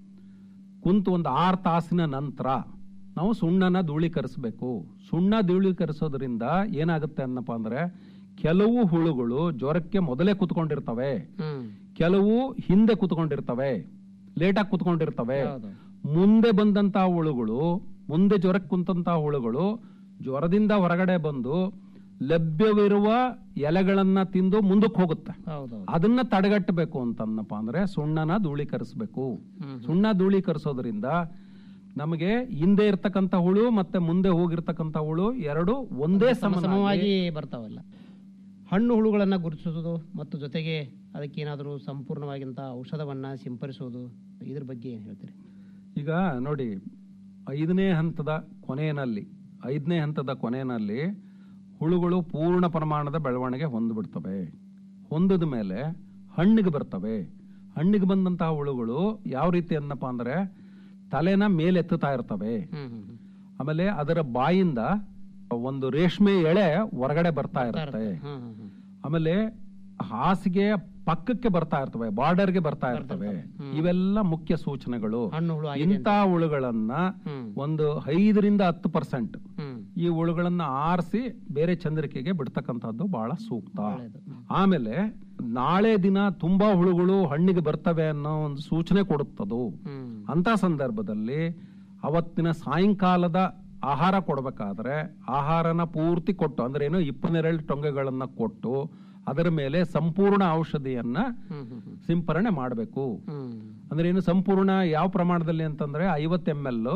ಕುಂತು ಒಂದು ಆರು ತಾಸಿನ ನಂತರ ನಾವು ಸುಣ್ಣನ ಧೂಳೀಕರಿಸಬೇಕು ಸುಣ್ಣ ಧೂಳೀಕರಿಸೋದ್ರಿಂದ ಏನಾಗುತ್ತೆ ಅನ್ನಪ್ಪ ಅಂದ್ರೆ ಕೆಲವು ಹುಳುಗಳು ಜ್ವರಕ್ಕೆ ಮೊದಲೇ ಕುತ್ಕೊಂಡಿರ್ತವೆ ಹ್ಮ್ ಕೆಲವು ಹಿಂದೆ ಕುತ್ಕೊಂಡಿರ್ತವೆ ಲೇಟಾಗಿ ಕುತ್ಕೊಂಡಿರ್ತವೆ ಹೌದು. ಮುಂದೆ ಬಂದಂತಹ ಹುಳುಗಳು ಮುಂದೆ ಜ್ವರಕ್ಕೆ ಕುಂತಹ ಹುಳುಗಳು ಜ್ವರದಿಂದ ಹೊರಗಡೆ ಬಂದು ಲಭ್ಯವಿರುವ ಎಲೆಗಳನ್ನ ತಿಂದು ಮುಂದಕ್ಕೆ ಹೋಗುತ್ತೆ ಹೌದೌದು ಅದನ್ನ ತಡೆಗಟ್ಟಬೇಕು ಅಂತಂದಪ್ಪ ಅಂದ್ರೆ ಸುಣ್ಣನ ಧೂಳೀಕರಿಸಬೇಕು ಸುಣ್ಣ ಧೂಳೀಕರಿಸೋದ್ರಿಂದ ನಮಗೆ ಹಿಂದೆ ಇರ್ತಕ್ಕಂಥ ಹುಳು ಮತ್ತೆ ಮುಂದೆ ಹೋಗಿರ್ತಕ್ಕಂಥ ಹುಳು ಎರಡು ಒಂದೇ ಸಮ ಸಮವಾಗಿ ಸಮವಾಗಿ ಬರ್ತಾವಲ್ಲ ಹಣ್ಣು ಹುಳುಗಳನ್ನ ಗುರುತಿಸೋದು ಮತ್ತು ಜೊತೆಗೆ ಅದಕ್ಕೆ ಏನಾದರೂ ಸಂಪೂರ್ಣವಾಗಿಂತ ಔಷಧವನ್ನ ಸಿಂಪರಿಸೋದು ಇದ್ರ ಬಗ್ಗೆ ಏನ್ ಹೇಳ್ತೀರಿ ಈಗ ನೋಡಿ ಐದನೇ ಹಂತದ ಕೊನೆಯಲ್ಲಿ ಐದನೇ ಹಂತದ ಕೊನೆಯಲ್ಲಿ ಹುಳುಗಳು ಪೂರ್ಣ ಪ್ರಮಾಣದ ಬೆಳವಣಿಗೆ ಹೊಂದ್ಬಿಡ್ತವೆ ಹೊಂದಿದ ಮೇಲೆ ಹಣ್ಣಿಗೆ ಬರ್ತವೆ ಹಣ್ಣಿಗೆ ಬಂದಂತಹ ಹುಳುಗಳು ಯಾವ ರೀತಿ ಅನ್ನಪ್ಪ ಅಂದ್ರೆ ತಲೆನ ಮೇಲೆತ್ತುತ್ತಾ ಇರ್ತವೆ ಆಮೇಲೆ ಅದರ ಬಾಯಿಂದ ಒಂದು ರೇಷ್ಮೆ ಎಳೆ ಹೊರಗಡೆ ಬರ್ತಾ ಇರುತ್ತೆ ಆಮೇಲೆ ಹಾಸಿಗೆ ಪಕ್ಕಕ್ಕೆ ಬರ್ತಾ ಇರ್ತವೆ ಬಾರ್ಡರ್ಗೆ ಬರ್ತಾ ಇರ್ತವೆ ಇವೆಲ್ಲ ಮುಖ್ಯ ಸೂಚನೆಗಳು ಹಣ್ಣು ಹುಳು ಆಗಿದೆ ಇಂಥ ಹುಳುಗಳನ್ನ ಒಂದು ಐದರಿಂದ ಹತ್ತು ಪರ್ಸೆಂಟ್ ಈ ಹುಳುಗಳನ್ನ ಆರಿಸಿ ಬೇರೆ ಚಂದ್ರಿಕೆಗೆ ಬಿಡ್ತಕ್ಕಂಥದ್ದು ಬಹಳ ಸೂಕ್ತ ಆಮೇಲೆ ನಾಳೆ ದಿನ ತುಂಬಾ ಹುಳುಗಳು ಹಣ್ಣಿಗೆ ಬರ್ತವೆ ಅನ್ನೋ ಒಂದು ಸೂಚನೆ ಕೊಡುತ್ತದು ಅಂತ ಸಂದರ್ಭದಲ್ಲಿ ಅವತ್ತಿನ ಸಾಯಂಕಾಲದ ಆಹಾರ ಕೊಡ್ಬೇಕಾದ್ರೆ ಆಹಾರನ ಪೂರ್ತಿ ಕೊಟ್ಟು ಅಂದ್ರೆ ಏನು ಇಪ್ಪನ್ನೆರಡು ಟೊಂಗೆಗಳನ್ನ ಕೊಟ್ಟು ಅದರ ಮೇಲೆ ಸಂಪೂರ್ಣ ಔಷಧಿಯನ್ನ ಸಿಂಪರಣೆ ಮಾಡಬೇಕು ಅಂದ್ರೆ ಏನು ಸಂಪೂರ್ಣ ಯಾವ ಪ್ರಮಾಣದಲ್ಲಿ ಅಂತಂದ್ರೆ ಐವತ್ತು ಎಂ ಎಲ್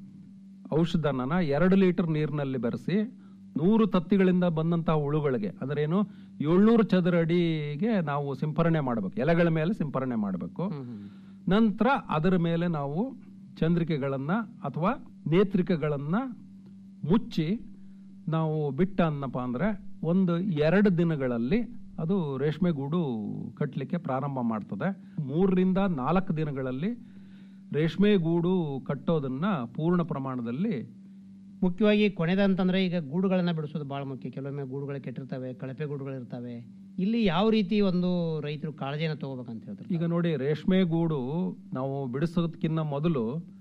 ಔಷಧನ ಎರಡು ಲೀಟರ್ ನೀರಿನಲ್ಲಿ ಬೆರೆಸಿ ನೂರು ತತ್ತಿಗಳಿಂದ ಬಂದಂತಹ ಹುಳುಗಳಿಗೆ ಅಂದ್ರೆ ಏನು ಏಳ್ನೂರು ಚದರ ಅಡಿಗೆ ನಾವು ಸಿಂಪರಣೆ ಮಾಡಬೇಕು ಎಲೆಗಳ ಮೇಲೆ ಸಿಂಪರಣೆ ಮಾಡಬೇಕು ನಂತರ ಅದರ ಮೇಲೆ ನಾವು ಚಂದ್ರಿಕೆಗಳನ್ನ ಅಥವಾ ನೇತ್ರಿಕೆಗಳನ್ನ ಮುಚ್ಚಿ ನಾವು ಬಿಟ್ಟ ಅನ್ನಪ್ಪ ಅಂದ್ರೆ ಒಂದು ಎರಡು ದಿನಗಳಲ್ಲಿ ಅದು ರೇಷ್ಮೆ ಗೂಡು ಕಟ್ಟಲಿಕ್ಕೆ ಪ್ರಾರಂಭ ಮಾಡ್ತದೆ ಮೂರರಿಂದ ನಾಲ್ಕು ದಿನಗಳಲ್ಲಿ ರೇಷ್ಮೆ ಗೂಡು ಕಟ್ಟೋದನ್ನ ಪೂರ್ಣ ಪ್ರಮಾಣದಲ್ಲಿ ಮುಖ್ಯವಾಗಿ ಕೊನೆದಂತಂದ್ರೆ ಈಗ ಗೂಡುಗಳನ್ನ ಬಿಡಿಸೋದು ಬಹಳ ಮುಖ್ಯ ಕೆಲವೊಮ್ಮೆ ಗೂಡುಗಳು ಕೆಟ್ಟಿರ್ತವೆ ಕಳಪೆ ಗೂಡುಗಳು ಇರ್ತವೆ ಇಲ್ಲಿ ಯಾವ ರೀತಿ ಒಂದು ರೈತರು ಕಾಳಜಿಯನ್ನು ತಗೋಬೇಕಂತ ಹೇಳ್ತಾರೆ ಈಗ ನೋಡಿ ರೇಷ್ಮೆ ಗೂಡು ನಾವು ಬಿಡಿಸೋದಕ್ಕಿಂತ ಮೊದಲು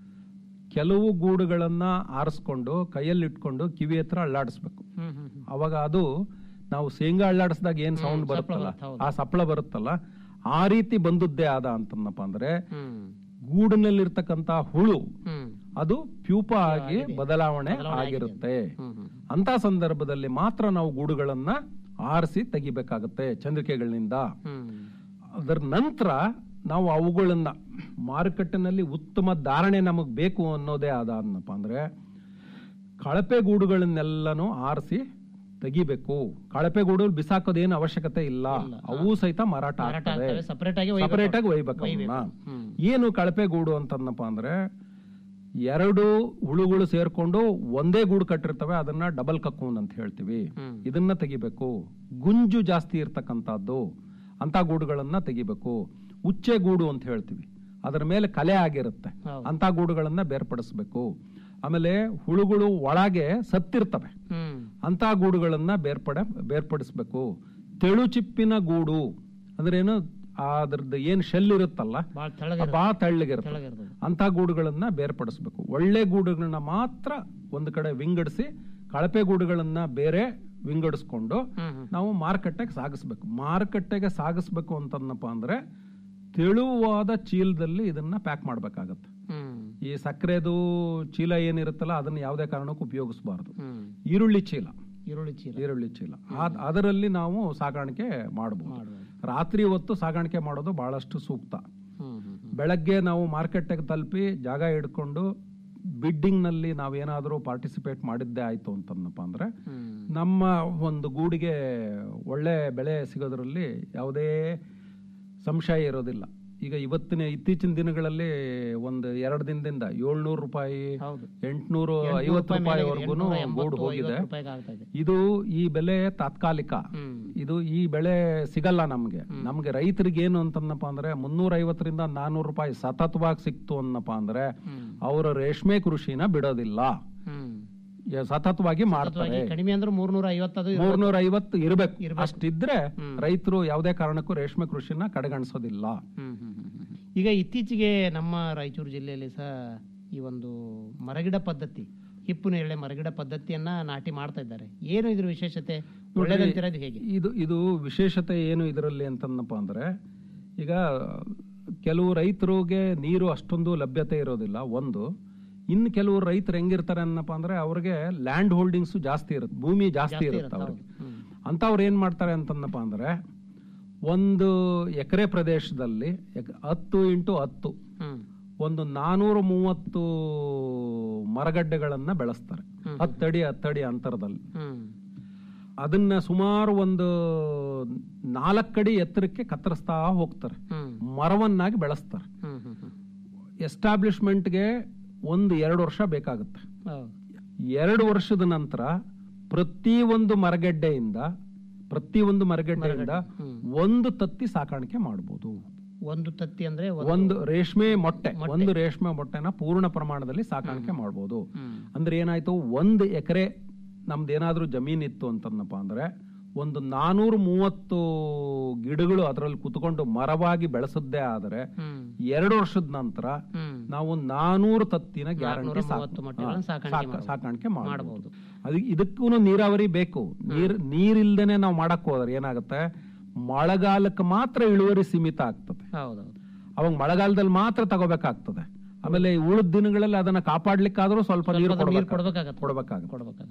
ಕೆಲವು ಗೂಡುಗಳನ್ನ ಆರಿಸ್ಕೊಂಡು ಕೈಯಲ್ಲಿ ಇಟ್ಕೊಂಡು ಕಿವಿ ಹತ್ರ ಅಳ್ಳಾಡಿಸ್ಬೇಕು ಅವಾಗ ಅದು ನಾವು ಶೇಂಗಾ ಅಳ್ಳಾಡಿಸಿದಾಗ ಏನ್ ಸೌಂಡ್ ಸಪ್ಪಳ ಬರುತ್ತಲ್ಲ ಬರುತ್ತೆ, ಹೌದು. ಆ ಸಪ್ಪಳ ಬರುತ್ತಲ್ಲ ಆ ರೀತಿ ಬಂದದ್ದೇ ಆದ ಅಂತಂದಪ್ಪ ಅಂದ್ರೆ ಗೂಡಿನಲ್ಲಿರ್ತಕ್ಕಂತ ಹುಳು ಅದು ಪ್ಯೂಪ ಆಗಿ ಬದಲಾವಣೆ ಆಗಿರುತ್ತೆ ಅಂತ ಸಂದರ್ಭದಲ್ಲಿ ಮಾತ್ರ ನಾವು ಗೂಡುಗಳನ್ನ ಆರಿಸಿ ತೆಗಿಬೇಕಾಗುತ್ತೆ ಚಂದ್ರಿಕೆಗಳಿಂದ ಅದರ ನಂತರ ನಾವು ಅವುಗಳನ್ನ ಮಾರುಕಟ್ಟೆನಲ್ಲಿ ಉತ್ತಮ ಧಾರಣೆ ನಮಗ್ ಬೇಕು ಅನ್ನೋದೇ ಆದ ಅನ್ನಪ್ಪ ಅಂದ್ರೆ ಕಳಪೆ ಗೂಡುಗಳನ್ನೆಲ್ಲನೂ ಆರಿಸಿ ತೆಗಿಬೇಕು ಕಳಪೆ ಗೂಡು ಬಿಸಾಕೋದೇನು ಅವಶ್ಯಕತೆ ಇಲ್ಲ ಅವು ಸಹಿತ ಮಾರಾಟ ಆಗ್ತವೆ ಆಗ್ತವೆ, separate ಆಗಿ ಒಯ್ಬೇಕು. ಸಪರೇಟ್ ಆಗಿ ಒಯ್ಬೇಕು ಒಯ್ಬೇಕು. ಅವನ್ನ. ಏನು ಕಳಪೆ ಗೂಡು ಅಂತಂದಪ್ಪ ಅಂದ್ರೆ ಎರಡು ಹುಳುಗಳು ಸೇರ್ಕೊಂಡು ಒಂದೇ ಗೂಡು ಕಟ್ಟಿರ್ತವೆ ಅದನ್ನ ಡಬಲ್ ಕಕ್ಕೂನ್ ಅಂತ ಹೇಳ್ತೀವಿ ಇದನ್ನ ತೆಗಿಬೇಕು ಗುಂಜು ಜಾಸ್ತಿ ಇರ್ತಕ್ಕಂಥದ್ದು ಅಂತ ಗೂಡುಗಳನ್ನ ತೆಗಿಬೇಕು ಉಚ್ಚೆ ಗೂಡು ಅಂತ ಹೇಳ್ತೀವಿ ಅದರ ಮೇಲೆ ಕಲೆ ಆಗಿರುತ್ತೆ ಅಂತ ಗೂಡುಗಳನ್ನ ಬೇರ್ಪಡಿಸ್ಬೇಕು ಆಮೇಲೆ ಹುಳುಗಳು ಒಳಗೆ ಸತ್ತಿರ್ತವೆ ಅಂತ ಗೂಡುಗಳನ್ನ ಬೇರ್ಪಡೆ ಬೇರ್ಪಡಿಸ್ಬೇಕು ತೆಳು ಚಿಪ್ಪಿನ ಗೂಡು ಅಂದ್ರೆ ಏನು ಅದ್ರದ್ದು ಏನ್ ಶೆಲ್ ಇರುತ್ತಲ್ಲ ಬಹಳ ತೆಳ್ಳಗಿರುತ್ತೆ ಅಂತ ಗೂಡುಗಳನ್ನ ಬೇರ್ಪಡಿಸ್ಬೇಕು ಒಳ್ಳೆ ಗೂಡುಗಳನ್ನ ಮಾತ್ರ ಒಂದು ಕಡೆ ವಿಂಗಡಿಸಿ ಕಳಪೆ ಗೂಡುಗಳನ್ನ ಬೇರೆ ವಿಂಗಡಿಸ್ಕೊಂಡು ನಾವು ಮಾರುಕಟ್ಟೆಗೆ ಸಾಗಿಸ್ಬೇಕು ಮಾರುಕಟ್ಟೆಗೆ ಸಾಗಿಸ್ಬೇಕು ಅಂತಂದಪ್ಪ ಅಂದ್ರೆ ತೆಳುವಾದ ಚೀಲದಲ್ಲಿ ಇದನ್ನ ಪ್ಯಾಕ್ ಮಾಡ್ಬೇಕಾಗತ್ತೆ ಈ ಸಕ್ಕರೆದು ಚೀಲ ಏನಿರುತ್ತಲ್ಲ ಅದನ್ನ ಯಾವುದೇ ಕಾರಣಕ್ಕೂ ಉಪಯೋಗಿಸಬಾರದು ಈರುಳ್ಳಿ ಚೀಲ ಈರುಳ್ಳಿ ಚೀಲ ಈರುಳ್ಳಿ ಚೀಲ ಆದ್- ಅದರಲ್ಲಿ ನಾವು ಸಾಗಾಣಿಕೆ ಮಾಡಬಹುದು ರಾತ್ರಿ ಹೊತ್ತು ಸಾಗಾಣಿಕೆ ಮಾಡೋದು ಬಹಳಷ್ಟು ಸೂಕ್ತ ಬೆಳಗ್ಗೆ ನಾವು ಮಾರ್ಕೆಟ್ಗೆ ತಲುಪಿ ಜಾಗ ಹಿಡ್ಕೊಂಡು ಬಿಡ್ಡಿಂಗ್ ನಲ್ಲಿ ನಾವೇನಾದ್ರೂ ಪಾರ್ಟಿಸಿಪೇಟ್ ಮಾಡಿದ್ದೇ ಆಯ್ತು ಅಂತಂದಪ್ಪ ಅಂದ್ರೆ ನಮ್ಮ ಒಂದು ಗೂಡಿಗೆ ಒಳ್ಳೆ ಬೆಳೆ ಸಿಗೋದ್ರಲ್ಲಿ ಯಾವುದೇ ಸಂಶಯ ಇರೋದಿಲ್ಲ ಈಗ ಇವತ್ತಿನ ಇತ್ತೀಚಿನ ದಿನಗಳಲ್ಲಿ ಒಂದು ಎರಡು ದಿನದಿಂದ ಏಳ್ನೂರು ರೂಪಾಯಿ ಎಂಟ್ನೂರು ಐವತ್ತು ರೂಪಾಯಿವರೆಗೂ ಗೂಡು ಹೋಗಿದೆ ಇದು ಈ ಬೆಲೆ ತಾತ್ಕಾಲಿಕ ಇದು ಈ ಬೆಳೆ ಸಿಗಲ್ಲ ನಮ್ಗೆ ನಮ್ಗೆ ರೈತರಿಗೆ ಏನು ಅಂತಂದಪ್ಪ ಅಂದ್ರೆ ಮುನ್ನೂರ ಐವತ್ತರಿಂದ ನಾನೂರು ರೂಪಾಯಿ ಸತತವಾಗಿ ಸಿಕ್ತು ಅನ್ನಪ್ಪ ಅಂದ್ರೆ ಅವರ ರೇಷ್ಮೆ ಕೃಷಿನ ಬಿಡೋದಿಲ್ಲ ಯ- ಸತತವಾಗಿ ಮಾಡ್ತಾರೆ ಕಡಿಮೆ ಅಂದ್ರೆ ಮೂರ್ನೂರ ಐವತ್ತದು ಮೂರ್ನೂರ ಐವತ್ತು ಇರ್ಬೇಕು ಅಷ್ಟಿದ್ರೆ ರೈತರು ಯಾವುದೇ ಕಾರಣಕ್ಕೂ ರೇಷ್ಮೆ ಕೃಷಿನ ಕಡೆಗಣಿಸೋದಿಲ್ಲ ಈಗ ಇತ್ತೀಚೆಗೆ ನಮ್ಮ ರಾಯಚೂರು ಜಿಲ್ಲೆಯಲ್ಲಿ ಸಹ ಈ ಒಂದು ಮರಗಿಡ ಪದ್ಧತಿ ಹಿಪ್ಪು ನೇರಳೆ ಮರಗಿಡ ಪದ್ಧತಿಯನ್ನ ನಾಟಿ ಮಾಡ್ತಾ ಇದ್ದಾರೆ ಏನು ಇದ್ರ ವಿಶೇಷತೆ ಒಳ್ಳೇದಂತಿರೋದು ಹೇಗೆ ಇದು ಇದು ವಿಶೇಷತೆ ಏನು ಇದರಲ್ಲಿ ಅಂತಂದಪ್ಪ ಅಂದ್ರೆ ಈಗ ಕೆಲವು ರೈತರಿಗೆ ನೀರು ಅಷ್ಟೊಂದು ಲಭ್ಯತೆ ಇರೋದಿಲ್ಲ ಒಂದು ಇನ್ನು ಕೆಲವು ರೈತರು ಹೆಂಗಿರ್ತಾರೆ ಅನ್ನಪ್ಪ ಅಂದ್ರೆ ಅವ್ರಿಗೆ ಲ್ಯಾಂಡ್ ಹೋಲ್ಡಿಂಗ್ಸ್ ಜಾಸ್ತಿ ಇರುತ್ತೆ ಭೂಮಿ ಜಾಸ್ತಿ ಇರುತ್ತೆ ಅವ್ರಿಗೆ ಅಂತವ್ರು ಏನ್ ಮಾಡ್ತಾರೆ ಅಂತಂದಪ್ಪ ಅಂದ್ರೆ ಒಂದು ಎಕರೆ ಪ್ರದೇಶದಲ್ಲಿ ಎಕ್- ಹತ್ತು ಇಂಟು ಹತ್ತು ಒಂದು ನಾನೂರ ಮೂವತ್ತು ಮರಗಡ್ಡೆಗಳನ್ನ ಬೆಳೆಸ್ತಾರೆ ಹತ್ತಡಿ ಹತ್ತಡಿ ಅಂತರದಲ್ಲಿ ಅದನ್ನ ಸುಮಾರು ಒಂದು ನಾಲ್ಕಡಿ ಎತ್ತರಕ್ಕೆ ಕತ್ತರಿಸ್ತಾ ಹೋಗ್ತಾರೆ ಮರವನ್ನಾಗಿ ಬೆಳೆಸ್ತಾರೆ ಎಸ್ಟಾಬ್ಲಿಷ್ಮೆಂಟ್ಗೆ ಒಂದು ಎರಡು ವರ್ಷ ಬೇಕಾಗುತ್ತೆ ಎರಡು ವರ್ಷದ ನಂತರ ಪ್ರತಿ ಒಂದು ಮರಗೆಡ್ಡೆಯಿಂದ ಪ್ರತಿ ಒಂದು ಮರಗೆಡ್ಡೆಯಿಂದ ಒಂದು ತತ್ತಿ ಸಾಕಾಣಿಕೆ ಮಾಡಬಹುದು ಒಂದು ತತ್ತಿ ಅಂದ್ರೆ ಒಂದು ರೇಷ್ಮೆ ಮೊಟ್ಟೆ ಒಂದು ರೇಷ್ಮೆ ಮೊಟ್ಟೆನ ಪೂರ್ಣ ಪ್ರಮಾಣದಲ್ಲಿ ಸಾಕಾಣಿಕೆ ಮಾಡಬಹುದು ಅಂದ್ರೆ ಏನಾಯ್ತು ಒಂದು ಎಕರೆ ನಮ್ದು ಏನಾದ್ರೂ ಜಮೀನ್ ಇತ್ತು ಅಂತಂದಪ್ಪ ಅಂದ್ರೆ ಒಂದು ನಾನೂರ ಮೂವತ್ತು ಗಿಡಗಳು ಅದರಲ್ಲಿ ಕುತ್ಕೊಂಡು ಮರವಾಗಿ ಬೆಳೆಸದ್ದೇ ಆದರೆ ಎರಡು ವರ್ಷದ ನಂತರ ನಾವು ನಾನೂರು ತತ್ತಿನ ಗ್ಯಾರಂಟಿ ಮೊಟ್ಟೆಗಳನ್ನ ಸಾಕಾಣಿಕೆ ಸಾಕಾಣಿಕೆ ಮಾಡಬಹುದು ಅದು ಇದಕ್ಕೂ ನೀರಾವರಿ ಬೇಕು ನೀರ್ ನೀರಿಲ್ದೇನೆ ನಾವು ಮಾಡಕ್ ಹೋದ್ರೆ ಏನಾಗುತ್ತೆ ಮಳೆಗಾಲಕ್ಕೆ ಮಾತ್ರ ಇಳುವರಿ ಸೀಮಿತ ಆಗ್ತದೆ ಹೌದೌದು ಅವಾಗ ಮಳೆಗಾಲದಲ್ಲಿ ಮಾತ್ರ ತಗೋಬೇಕಾಗ್ತದೆ ಆಮೇಲೆ ಉಳಿದ ದಿನಗಳಲ್ಲಿ ಅದನ್ನ ಕಾಪಾಡ್ಲಿಕ್ಕಾದ್ರೂ ಸ್ವಲ್ಪ ನೀರು ಸ್ವಲ್ಪ ನೀರು ಕೊಡ್ಬೇಕಾಗತ್ತೆ ಕೊಡ್ಬೇಕಾಗತ್ತೆ ಕೊಡ್ಬೇಕಾಗತ್ತೆ ಕೊಡ್ಬೇಕಾಗತ್ತೆ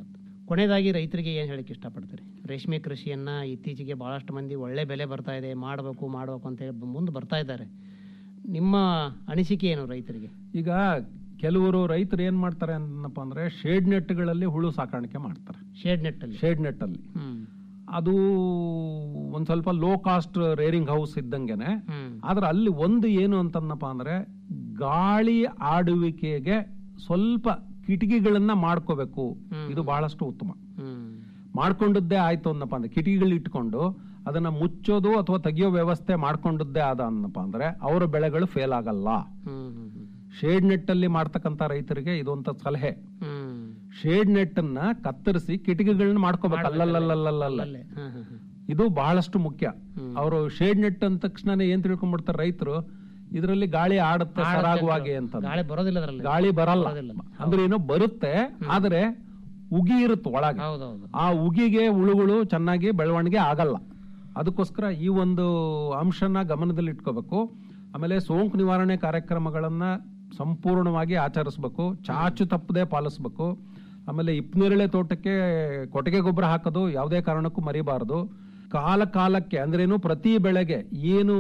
ಕೊನೆಯದಾಗಿ ರೈತರಿಗೆ ಏನು ಹೇಳಕ್ಕೆ ಇಷ್ಟಪಡ್ತೀರಿ ರೇಷ್ಮೆ ಕೃಷಿಯನ್ನು ಇತ್ತೀಚೆಗೆ ಭಾಳಷ್ಟು ಮಂದಿ ಒಳ್ಳೆ ಬೆಲೆ ಬರ್ತಾ ಇದೆ ಮಾಡಬೇಕು ಮಾಡಬೇಕು ಅಂತ ಹೇಳಿ ಮುಂದೆ ಬರ್ತಾ ಇದ್ದಾರೆ ನಿಮ್ಮ ಅನಿಸಿಕೆ ಏನು ರೈತರಿಗೆ ಈಗ ಕೆಲವರು ರೈತರು ಏನ್ ಮಾಡ್ತಾರೆ ಅನ್ನಪ್ಪ ಅಂದ್ರೆ ಶೇಡ್ ನೆಟ್ಗಳಲ್ಲಿ ಹುಳು ಸಾಕಾಣಿಕೆ ಮಾಡ್ತಾರೆ ಶೇಡ್ ನೆಟ್ಟಲ್ಲಿ ಶೇಡ್ ನೆಟ್ಟಲ್ಲಿ ಅದು ಒಂದ್ ಸ್ವಲ್ಪ ಲೋ ಕಾಸ್ಟ್ ರೇರಿಂಗ್ ಹೌಸ್ ಇದ್ದಂಗೆನೆ ಆದ್ರೆ ಅಲ್ಲಿ ಒಂದು ಏನು ಅಂತಂದಪ್ಪ ಅಂದ್ರೆ ಗಾಳಿ ಆಡುವಿಕೆಗೆ ಸ್ವಲ್ಪ ಕಿಟಕಿಗಳನ್ನ ಮಾಡ್ಕೋಬೇಕು ಇದು ಬಹಳಷ್ಟು ಉತ್ತಮ ಮಾಡ್ಕೊಂಡದ್ದೇ ಆಯ್ತು ಅನ್ನಪ್ಪ ಅಂದ್ರೆ ಕಿಟಕಿಗಳು ಇಟ್ಕೊಂಡು ಅದನ್ನ ಮುಚ್ಚೋದು ಅಥವಾ ತೆಗಿಯೋ ವ್ಯವಸ್ಥೆ ಮಾಡ್ಕೊಂಡದ್ದೇ ಆದ ಅನ್ನಪ್ಪ ಅಂದ್ರೆ ಅವರ ಬೆಳೆಗಳು ಫೇಲ್ ಆಗಲ್ಲ ಶೇಡ್ ನೆಟ್ ಅಲ್ಲಿ ಮಾಡ್ತಕ್ಕಂತ ರೈತರಿಗೆ ಇದೊಂತ ಸಲಹೆ ಶೇಡ್ ನೆಟ್ ಅನ್ನ ಕತ್ತರಿಸಿ ಕಿಟಕಿಗಳನ್ನ ಮಾಡ್ಕೋಬೇಕು ಅಲ್ಲಲ್ಲಲ್ಲಲ್ಲಲ್ಲ ಇದು ಬಹಳಷ್ಟು ಮುಖ್ಯ ಅವರು ಶೇಡ್ ನೆಟ್ ಅಂದ ತಕ್ಷಣ ಏನ್ ತಿಳ್ಕೊಂಡ್ಬಿಡ್ತಾರೆ ರೈತರು ಇದರಲ್ಲಿ ಗಾಳಿ ಆಡುತ್ತೆ ಸರಾಗವಾಗಿ ಅಂತ ಗಾಳಿ ಬರೋದಿಲ್ಲ ಅದರಲ್ಲಿ ಗಾಳಿ ಬರಲ್ಲ ಅಂದ್ರೆ ಏನೋ ಬರುತ್ತೆ ಆದ್ರೆ ಉಗಿ ಇರುತ್ತೆ ಒಳಗೆ ಹೌದೌದು ಆ ಉಗಿಗೆ ಹುಳುಗಳು ಚೆನ್ನಾಗಿ ಬೆಳವಣಿಗೆ ಆಗಲ್ಲ ಅದಕ್ಕೋಸ್ಕರ ಈ ಒಂದು ಅಂಶನ ಗಮನದಲ್ಲಿ ಇಟ್ಕೋಬೇಕು ಆಮೇಲೆ ಸೋಂಕು ನಿವಾರಣೆ ಕಾರ್ಯಕ್ರಮಗಳನ್ನ ಸಂಪೂರ್ಣವಾಗಿ ಆಚರಿಸ್ಬೇಕು ಚಾಚು ತಪ್ಪದೆ ಪಾಲಿಸ್ಬೇಕು ಆಮೇಲೆ ಇಪ್ನೇರಳೆ ತೋಟಕ್ಕೆ ಕೊಟ್ಟಿಗೆ ಗೊಬ್ಬರ ಹಾಕೋದು ಯಾವುದೇ ಕಾರಣಕ್ಕೂ ಮರಿಬಾರದು ಕಾಲ ಕಾಲಕ್ಕೆ ಅಂದ್ರೇನು ಪ್ರತಿ ಬೆಳೆಗೆ ಏನು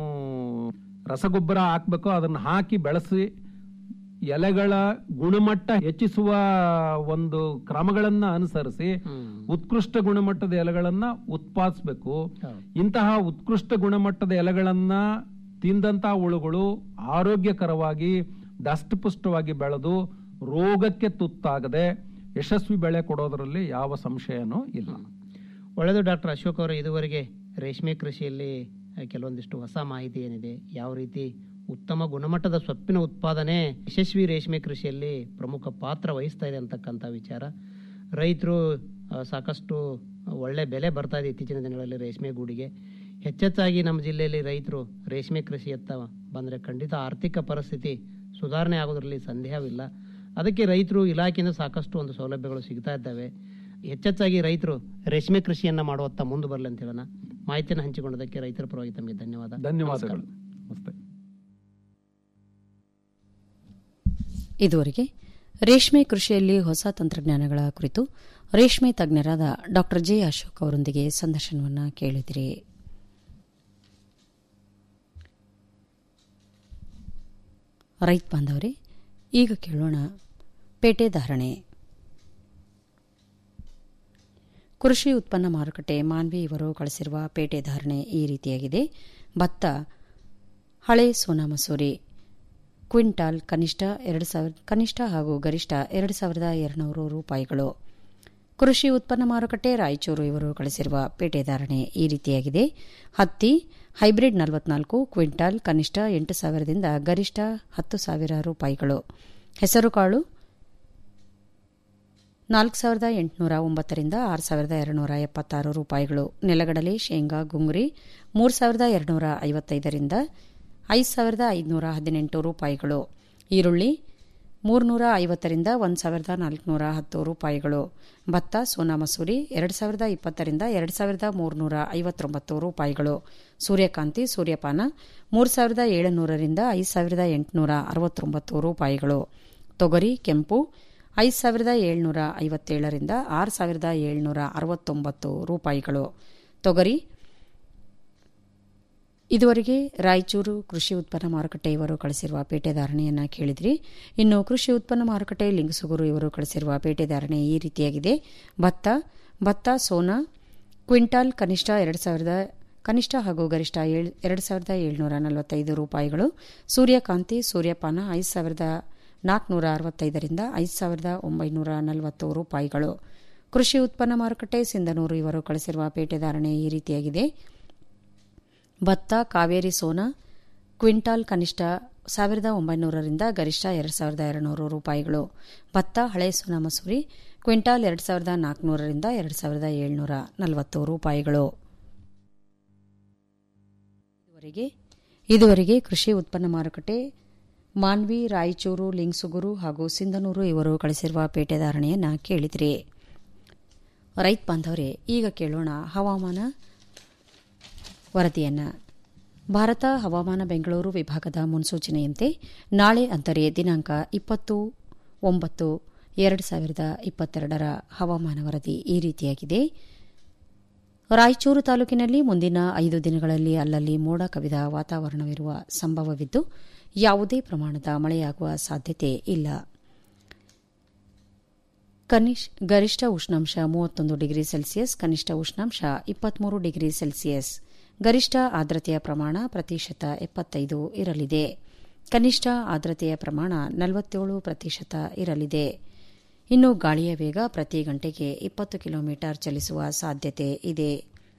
ರಸಗೊಬ್ಬರ ಹಾಕ್ಬೇಕೋ ಅದನ್ನ ಹಾಕಿ ಬೆಳೆಸಿ ಎಲೆಗಳ ಗುಣಮಟ್ಟ ಹೆಚ್ಚಿಸುವ ಒಂದು ಕ್ರಮಗಳನ್ನ ಅನುಸರಿಸಿ ಉತ್ಕೃಷ್ಟ ಗುಣಮಟ್ಟದ ಎಲೆಗಳನ್ನ ಉತ್ಪಾದಿಸಬೇಕು ಇಂತಹ ಉತ್ಕೃಷ್ಟ ಗುಣಮಟ್ಟದ ಎಲೆಗಳನ್ನ ತಿಂದಂತ ಹುಳುಗಳು ಆರೋಗ್ಯಕರವಾಗಿ ದಷ್ಟಪುಷ್ಟವಾಗಿ ಬೆಳೆದು ರೋಗಕ್ಕೆ ತುತ್ತಾಗದೆ ಯಶಸ್ವಿ ಬೆಳೆ ಕೊಡೋದರಲ್ಲಿ ಯಾವ ಸಂಶಯನೂ ಇಲ್ಲ ಒಳ್ಳೆಯದು ಡಾಕ್ಟರ್ ಅಶೋಕ್ ಅವರು ಇದುವರೆಗೆ ರೇಷ್ಮೆ ಕೃಷಿಯಲ್ಲಿ ಆ, ಕೆಲವೊಂದಿಷ್ಟು ಹೊಸ ಮಾಹಿತಿ ಏನಿದೆ ಯಾವ ರೀತಿ ಉತ್ತಮ ಗುಣಮಟ್ಟದ ಸೊಪ್ಪಿನ ಉತ್ಪಾದನೆ ಯಶಸ್ವಿ ರೇಷ್ಮೆ ಕೃಷಿಯಲ್ಲಿ ಪ್ರಮುಖ ಪಾತ್ರ ವಹಿಸ್ತಾ ಇದೆ ಅಂತಕ್ಕಂಥ ವಿಚಾರ ರೈತರು ಆ, ಸಾಕಷ್ಟು ಒಳ್ಳೆ ಬೆಲೆ ಬರ್ತಾ ಇದೆ ಇತ್ತೀಚಿನ ದಿನಗಳಲ್ಲಿ ರೇಷ್ಮೆ ಗೂಡಿಗೆ ಹೆಚ್ಚೆಚ್ಚಾಗಿ ನಮ್ಮ ಜಿಲ್ಲೆಯಲ್ಲಿ ರೈತರು ರೇಷ್ಮೆ ಕೃಷಿಯತ್ತ ಬಂದರೆ ಖಂಡಿತ ಆರ್ಥಿಕ ಪರಿಸ್ಥಿತಿ ಸುಧಾರಣೆ ಆಗೋದ್ರಲ್ಲಿ ಸಂದೇಹವಿಲ್ಲ ಅದಕ್ಕೆ ರೈತರು ಇಲಾಖೆಯಿಂದ ಸಾಕಷ್ಟು ಒಂದು ಸೌಲಭ್ಯಗಳು ಸಿಗ್ತಾ ಇದ್ದಾವೆ ಹೆಚ್ಚೆಚ್ಚಾಗಿ ರೈತರು ರೇಷ್ಮೆ ಕೃಷಿಯನ್ನ ಮಾಡುವತ್ತ ಮುಂದೆ ಬರಲಿ ಅಂತ ಹೇಳೋಣ ಮಾಹಿತಿಯನ್ನು ಹಂಚಿಕೊಂಡದಕ್ಕೆ ರೈತರ ಪರವಾಗಿ ತಮಗೆ ಧನ್ಯವಾದ ಧನ್ಯವಾದಗಳು ನಮಸ್ತೆ ಇದುವರೆಗೆ ರೇಷ್ಮೆ ಕೃಷಿಯಲ್ಲಿ ಹೊಸ ತಂತ್ರಜ್ಞಾನಗಳ ಕುರಿತು ರೇಷ್ಮೆ ತಜ್ಞರಾದ ಡಾ ಜೆ ಅಶೋಕ್ ಅವರೊಂದಿಗೆ ಸಂದರ್ಶನವನ್ನು ಕೇಳಿದಿರಿ ರೈತ ಬಾಂಧವರೇ ಈಗ ಕೇಳೋಣ ಪೇಟೆ ಧಾರಣೆ ಕೃಷಿ ಉತ್ಪನ್ನ ಮಾರುಕಟ್ಟೆ ಮಾನ್ವಿ ಇವರು ಕಳಿಸಿರುವ ಪೇಟೆ ಧಾರಣೆ ಈ ರೀತಿಯಾಗಿದೆ ಭತ್ತ ಹಳೆ ಸೋನಾ ಮಸೂರಿ ಕ್ವಿಂಟಾಲ್ ಕನಿಷ್ಠ ಎರಡು ಸಾವಿರ ಕನಿಷ್ಠ ಹಾಗೂ ಗರಿಷ್ಠ ಎರಡು ಸಾವಿರದ ಎರಡುನೂರು ರೂಪಾಯಿಗಳು ಕೃಷಿ ಉತ್ಪನ್ನ ಮಾರುಕಟ್ಟೆ ರಾಯಚೂರು ಇವರು ಕಳಿಸಿರುವ ಪೇಟೆ ಧಾರಣೆ ಈ ರೀತಿಯಾಗಿದೆ ಹತ್ತಿ ಹೈಬ್ರಿಡ್ ನಲವತ್ನಾಲ್ಕು ಕ್ವಿಂಟಾಲ್ ಕನಿಷ್ಠ ಎಂಟು ಸಾವಿರದಿಂದ ಗರಿಷ್ಠ ಹತ್ತು ಸಾವಿರ ರೂಪಾಯಿಗಳು ಹೆಸರುಕಾಳು ನಾಲ್ಕು ಸಾವಿರದ ಎಂಟುನೂರ ಒಂಬತ್ತರಿಂದ ಆರು ಸಾವಿರದ ಎರಡುನೂರ ಎಪ್ಪತ್ತಾರು ರೂಪಾಯಿಗಳು ನೆಲಗಡಲೆ ಶೇಂಗಾ ಗುಂಗುರಿ ಮೂರು ಸಾವಿರದ ಎರಡುನೂರ ಐವತ್ತೈದರಿಂದ ಐದು ಸಾವಿರದ ಐದುನೂರ ಹದಿನೆಂಟು ರೂಪಾಯಿಗಳು ಈರುಳ್ಳಿ ಮೂರುನೂರ ಐವತ್ತರಿಂದ ಒಂದು ಸಾವಿರದ ನಾಲ್ಕುನೂರ ಹತ್ತು ರೂಪಾಯಿಗಳು ಭತ್ತ ಸೋನಾ ಮಸೂರಿ ಎರಡು ಸಾವಿರದ ಇಪ್ಪತ್ತರಿಂದ ಎರಡು ಸಾವಿರದ ಮೂರುನೂರ ಐವತ್ತೊಂಬತ್ತು ರೂಪಾಯಿಗಳು ಸೂರ್ಯಕಾಂತಿ ಸೂರ್ಯಪಾನ ಮೂರು ಸಾವಿರದ ಏಳುನೂರರಿಂದ ಐದು ಸಾವಿರದ ಎಂಟುನೂರ ಅರವತ್ತೊಂಬತ್ತು ರೂಪಾಯಿಗಳು ತೊಗರಿ ಕೆಂಪು ಐದು ಸಾವಿರದ ಏಳ್ನೂರ ಐವತ್ತೇಳರಿಂದ ಆರು ಸಾವಿರದ ಏಳ್ನೂರ ಅರವತ್ತೊಂಬತ್ತು ರೂಪಾಯಿಗಳು ತೊಗರಿ ಇದುವರೆಗೆ ರಾಯಚೂರು ಕೃಷಿ ಉತ್ಪನ್ನ ಮಾರುಕಟ್ಟೆ ಇವರು ಕಳಿಸಿರುವ ಪೇಟೆ ಧಾರಣೆಯನ್ನು ಕೇಳಿದ್ರಿ ಇನ್ನು ಕೃಷಿ ಉತ್ಪನ್ನ ಮಾರುಕಟ್ಟೆ ಲಿಂಗಸುಗೂರು ಇವರು ಕಳಿಸಿರುವ ಪೇಟೆ ಧಾರಣೆ ಈ ರೀತಿಯಾಗಿದೆ ಭತ್ತ ಭತ್ತ ಸೋನಾ ಕ್ವಿಂಟಾಲ್ ಕನಿಷ್ಠ ಎರಡು ಸಾವಿರದ ಕನಿಷ್ಠ ಹಾಗೂ ಗರಿಷ್ಠ ಎರಡು ಸಾವಿರದ ಏಳ್ನೂರ ನಲವತ್ತೈದು ರೂಪಾಯಿಗಳು ಸೂರ್ಯಕಾಂತಿ ಸೂರ್ಯಪಾನ ಐದು ಸಾವಿರದ ನಾಲ್ಕುನೂರ ಅರವತ್ತೈದರಿಂದ ಐದು ಸಾವಿರದ ಒಂಬೈನೂರ ನಲವತ್ತು ರೂಪಾಯಿಗಳು ಕೃಷಿ ಉತ್ಪನ್ನ ಮಾರುಕಟ್ಟೆ ಸಿಂಧನೂರು ಇವರು ಕಳಿಸಿರುವ ಪೇಟೆ ಧಾರಣೆ ಈ ರೀತಿಯಾಗಿದೆ ಭತ್ತ ಕಾವೇರಿ ಸೋನಾ ಕ್ವಿಂಟಾಲ್ ಕನಿಷ್ಠ ಸಾವಿರದ ಒಂಬೈನೂರರಿಂದ ಗರಿಷ್ಠ ಎರಡು ಸಾವಿರದ ಎರಡುನೂರು ರೂಪಾಯಿಗಳು ಭತ್ತ ಹಳೆ ಸೋನಾ ಮಸೂರಿ ಕ್ವಿಂಟಾಲ್ ಎರಡು ಸಾವಿರದ ನಾಲ್ಕುನೂರರಿಂದ ಎರಡು ಸಾವಿರದ ಏಳ್ನೂರ ನಲವತ್ತು ರೂಪಾಯಿಗಳು ಇದುವರೆಗೆ ಇದುವರೆಗೆ ಕೃಷಿ ಉತ್ಪನ್ನ ಮಾರುಕಟ್ಟೆ ಮಾನ್ವಿ ರಾಯಚೂರು ಲಿಂಗ್ಸುಗುರು ಹಾಗೂ ಸಿಂಧನೂರು ಇವರು ಕಳಿಸಿರುವ ಪೇಟೆ ಧಾರಣೆಯನ್ನು ಕೇಳಿದಿರಿ ರೈತ ಬಾಂಧವರೇ ಈಗ ಕೇಳೋಣ ಹವಾಮಾನ ವರದಿಯನ್ನ ಭಾರತ ಹವಾಮಾನ ಬೆಂಗಳೂರು ವಿಭಾಗದ ಮುನ್ಸೂಚನೆಯಂತೆ ನಾಳೆ ಅಂದರೆ ದಿನಾಂಕ ಇಪ್ಪತ್ತು ಒಂಬತ್ತು ಎರಡು ಸಾವಿರದ ಇಪ್ಪತ್ತೆರಡರ ಹವಾಮಾನ ವರದಿ ಈ ರೀತಿಯಾಗಿದೆ ರಾಯಚೂರು ತಾಲೂಕಿನಲ್ಲಿ ಮುಂದಿನ ಐದು ದಿನಗಳಲ್ಲಿ ಅಲ್ಲಲ್ಲಿ ಮೋಡ ಕವಿದ ವಾತಾವರಣವಿರುವ ಸಂಭವವಿದ್ದು ಯಾವುದೇ ಪ್ರಮಾಣದ ಮಳೆಯಾಗುವ ಸಾಧ್ಯತೆ ಇಲ್ಲ ಗರಿಷ್ಠ ಉಷ್ಣಾಂಶ ಮೂವತ್ತೊಂದು ಡಿಗ್ರಿ ಸೆಲ್ಸಿಯಸ್ ಕನಿಷ್ಠ ಉಷ್ಣಾಂಶ ಇಪ್ಪತ್ಮೂರು ಡಿಗ್ರಿ ಸೆಲ್ಸಿಯಸ್ ಗರಿಷ್ಠ ಆರ್ದ್ರತೆಯ ಪ್ರಮಾಣ ಪ್ರತಿಶತ ಎಪ್ಪತ್ತೈದು ಇರಲಿದೆ ಕನಿಷ್ಠ ಆರ್ದ್ರತೆಯ ಪ್ರಮಾಣ ನಲವತ್ತೇಳು ಪ್ರತಿಶತ ಇರಲಿದೆ ಇನ್ನು ಗಾಳಿಯ ವೇಗ ಪ್ರತಿ ಗಂಟೆಗೆ ಇಪ್ಪತ್ತು ಕಿಲೋಮೀಟರ್ ಚಲಿಸುವ ಸಾಧ್ಯತೆ ಇದೆ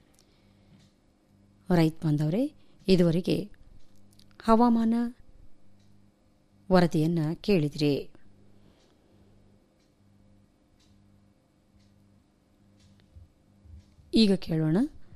ರೈತ ಬಾಂಧವರೇ ಇದುವರೆಗೆ ಹವಾಮಾನ ವರದಿಯನ್ನ ಕೇಳಿದಿರಿ ಈಗ ಕೇಳೋಣ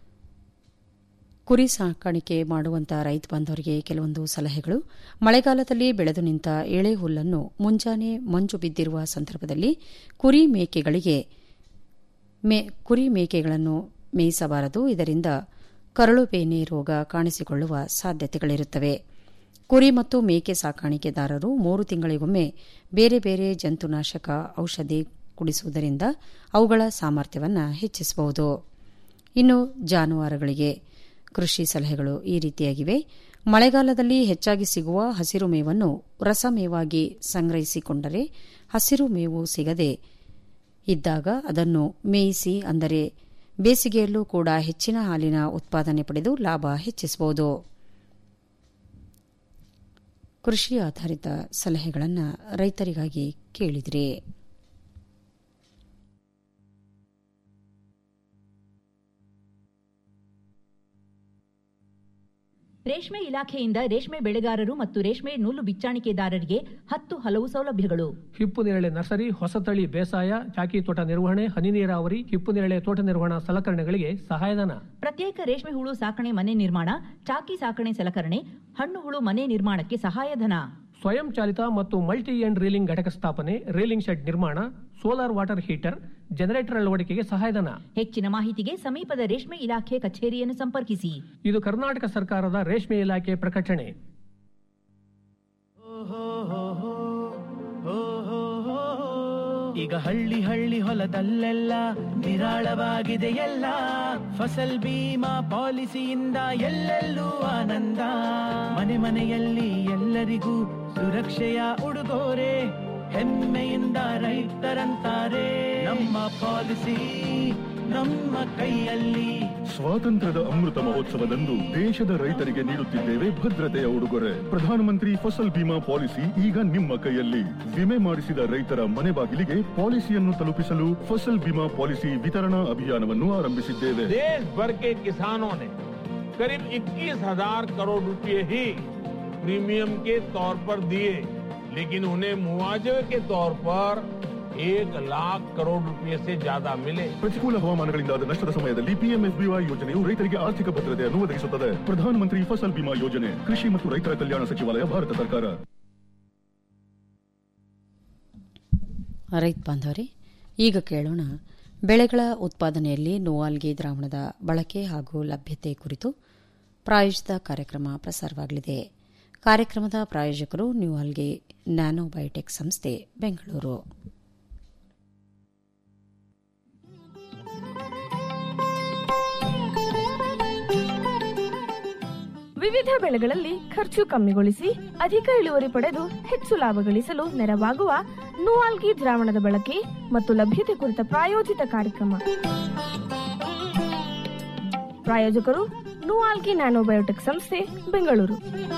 ಕುರಿ ಸಾಕಾಣಿಕೆ ಮಾಡುವಂತಹ ರೈತ ಬಾಂಧವರಿಗೆ ಕೆಲವೊಂದು ಸಲಹೆಗಳು ಮಳೆಗಾಲದಲ್ಲಿ ಬೆಳೆದು ನಿಂತ ಎಳೆ ಹುಲ್ಲನ್ನು ಮುಂಜಾನೆ ಮಂಜು ಬಿದ್ದಿರುವ ಸಂದರ್ಭದಲ್ಲಿ ಕುರಿ ಮೇಕೆಗಳಿಗೆ ಕುರಿ ಮೇಕೆಗಳನ್ನು ಮೇಯಿಸಬಾರದು ಇದರಿಂದ ಕರಳುಬೇನೆ ರೋಗ ಕಾಣಿಸಿಕೊಳ್ಳುವ ಸಾಧ್ಯತೆಗಳಿರುತ್ತವೆ ಕುರಿ ಮತ್ತು ಮೇಕೆ ಸಾಕಾಣಿಕೆದಾರರು ಮೂರು ತಿಂಗಳಿಗೊಮ್ಮೆ ಬೇರೆ ಬೇರೆ ಜಂತುನಾಶಕ ಔಷಧಿ ಕುಡಿಸುವುದರಿಂದ ಅವುಗಳ ಸಾಮರ್ಥ್ಯವನ್ನು ಹೆಚ್ಚಿಸಬಹುದು ಇನ್ನು ಜಾನುವಾರುಗಳಿಗೆ ಕೃಷಿ ಸಲಹೆಗಳು ಈ ರೀತಿಯಾಗಿವೆ ಮಳೆಗಾಲದಲ್ಲಿ ಹೆಚ್ಚಾಗಿ ಸಿಗುವ ಹಸಿರು ಮೇವನ್ನು ರಸಮೇವಾಗಿ ಸಂಗ್ರಹಿಸಿಕೊಂಡರೆ ಹಸಿರು ಮೇವು ಸಿಗದೆ ಇದ್ದಾಗ ಅದನ್ನು ಮೇಯಿಸಿ ಅಂದರೆ ಬೇಸಿಗೆಯಲ್ಲೂ ಕೂಡ ಹೆಚ್ಚಿನ ಹಾಲಿನ ಉತ್ಪಾದನೆ ಪಡೆದು ಲಾಭ ಹೆಚ್ಚಿಸಬಹುದು ಕೃಷಿ ಆಧಾರಿತ ಸಲಹೆಗಳನ್ನು ರೈತರಿಗಾಗಿ ಕೇಳಿದಿರಿ ರೇಷ್ಮೆ ಇಲಾಖೆಯಿಂದ ರೇಷ್ಮೆ ಬೆಳೆಗಾರರು ಮತ್ತು ರೇಷ್ಮೆ ನೂಲು ಬಿಚ್ಚಾಣಿಕೆದಾರರಿಗೆ ಹತ್ತು ಹಲವು ಸೌಲಭ್ಯಗಳು ಹಿಪ್ಪು ನೇರಳೆ ನರ್ಸರಿ ಹೊಸತಳಿ ಬೇಸಾಯ ಚಾಕಿ ತೋಟ ನಿರ್ವಹಣೆ ಹನಿ ನೀರಾವರಿ ಹಿಪ್ಪು ನೇರಳೆ ತೋಟ ನಿರ್ವಹಣಾ ಸಲಕರಣೆಗಳಿಗೆ ಸಹಾಯಧನ ಪ್ರತ್ಯೇಕ ರೇಷ್ಮೆ ಹುಳು ಸಾಕಣೆ ಮನೆ ನಿರ್ಮಾಣ ಚಾಕಿ ಸಾಕಣೆ ಸಲಕರಣೆ ಹಣ್ಣು ಹುಳು ಮನೆ ನಿರ್ಮಾಣಕ್ಕೆ ಸಹಾಯಧನ ಸ್ವಯಂ ಚಾಲಿತ ಮತ್ತು ಮಲ್ಟಿ ಎಂಡ್ ರೀಲಿಂಗ್ ಘಟಕ ಸ್ಥಾಪನೆ ರೀಲಿಂಗ್ ಶೆಡ್ ನಿರ್ಮಾಣ ಸೋಲಾರ್ ವಾಟರ್ ಹೀಟರ್ ಜನರೇಟರ್ ಅಳವಡಿಕೆಗೆ ಸಹಾಯಧನ ಹೆಚ್ಚಿನ ಮಾಹಿತಿಗೆ ಸಮೀಪದ ರೇಷ್ಮೆ ಇಲಾಖೆ ಕಚೇರಿಯನ್ನು ಸಂಪರ್ಕಿಸಿ ಇದು ಕರ್ನಾಟಕ ಸರ್ಕಾರದ ರೇಷ್ಮೆ ಇಲಾಖೆ ಪ್ರಕಟಣೆ ಈಗ ಹಳ್ಳಿ ಹಳ್ಳಿ ಹೊಲದಲ್ಲೆಲ್ಲ ನಿರಾಳವಾಗಿದೆ ಎಲ್ಲ ಫಸಲ್ ಬೀಮಾ ಪಾಲಿಸಿಯಿಂದ ಎಲ್ಲೆಲ್ಲೂ ಆನಂದ ಮನೆ ಮನೆಯಲ್ಲಿ ಎಲ್ಲರಿಗೂ ಸುರಕ್ಷೆಯ ಉಡುಗೊರೆ ಹೆಮ್ಮೆಯಿಂದ ರೈತರಂತಾರೆ ನಮ್ಮ ಪಾಲಿಸಿ ನಮ್ಮ ಕೈಯಲ್ಲಿ ಸ್ವಾತಂತ್ರ್ಯದ ಅಮೃತ ಮಹೋತ್ಸವದಂದು ದೇಶದ ರೈತರಿಗೆ ನೀಡುತ್ತಿದ್ದೇವೆ ಭದ್ರತೆಯ ಉಡುಗೊರೆ ಪ್ರಧಾನಮಂತ್ರಿ ಫಸಲ್ ಬಿಮಾ ಪಾಲಿಸಿ ಈಗ ನಿಮ್ಮ ಕೈಯಲ್ಲಿ ವಿಮೆ ಮಾಡಿಸಿದ ರೈತರ ಮನೆ ಬಾಗಿಲಿಗೆ ಪಾಲಿಸಿಯನ್ನು ತಲುಪಿಸಲು ಫಸಲ್ ಬಿಮಾ ಪಾಲಿಸಿ ವಿತರಣಾ ಅಭಿಯಾನವನ್ನು ಆರಂಭಿಸಿದ್ದೇವೆ देश भर के किसानों ने करीब 21,000 करोड़ रुपए ही प्रीमियम के तौर पर दिए लेकिन उन्हें मुआवजे के तौर पर एक लाख करोड़ रुपए से ज्यादा मिले ಪ್ರತಿಕೂಲ ಹವಾಮಾನಗಳಿಂದಾದ ನಷ್ಟದ ಸಮಯದಲ್ಲಿ ಪಿಎಂಎಸ್ಬಿವೈ ಯೋಜನೆಯು ರೈತರಿಗೆ ಆರ್ಥಿಕ ಭದ್ರತೆಯನ್ನು ಒದಗಿಸುತ್ತದೆ ಪ್ರಧಾನಮಂತ್ರಿ ಫಸಲ್ ಬಿಮಾ ಯೋಜನೆ ಕೃಷಿ ಮತ್ತು ರೈತರ ಕಲ್ಯಾಣ ಸಚಿವಾಲಯ ಭಾರತ ಸರ್ಕಾರ ರೈತ ಬಾಂಧವರೇ ಈಗ ಕೇಳೋಣ ಬೆಳೆಗಳ ಉತ್ಪಾದನೆಯಲ್ಲಿ ನೋವಾಲ್ಗಿ ದ್ರಾವಣದ ಬಳಕೆ ಹಾಗೂ ಲಭ್ಯತೆ ಕುರಿತು ಪ್ರಾಯೋಜಿತ ಕಾರ್ಯಕ್ರಮ ಪ್ರಸಾರವಾಗಲಿದೆ ಕಾರ್ಯಕ್ರಮದ ಪ್ರಾಯೋಜಕರು ನ್ಯೂಆಲ್ಗಿ ನ್ಯಾನೋ ಬಯೋಟೆಕ್ ಸಂಸ್ಥೆ ಬೆಂಗಳೂರು ವಿವಿಧ ಬೆಳೆಗಳಲ್ಲಿ ಖರ್ಚು ಕಮ್ಮಿಗೊಳಿಸಿ ಅಧಿಕ ಇಳುವರಿ ಪಡೆದು ಹೆಚ್ಚು ಲಾಭ ಗಳಿಸಲು ನೆರವಾಗುವ ನೂವಾಲ್ಗಿ ದ್ರಾವಣದ ಬಳಕೆ ಮತ್ತು ಲಭ್ಯತೆ ಕುರಿತ ಪ್ರಾಯೋಜಿತ ಕಾರ್ಯಕ್ರಮ ಪ್ರಾಯೋಜಕರು ನೂವಾಲ್ಗಿ ನ್ಯಾನೋಬಯೋಟೆಕ್ ಸಂಸ್ಥೆ ಬೆಂಗಳೂರು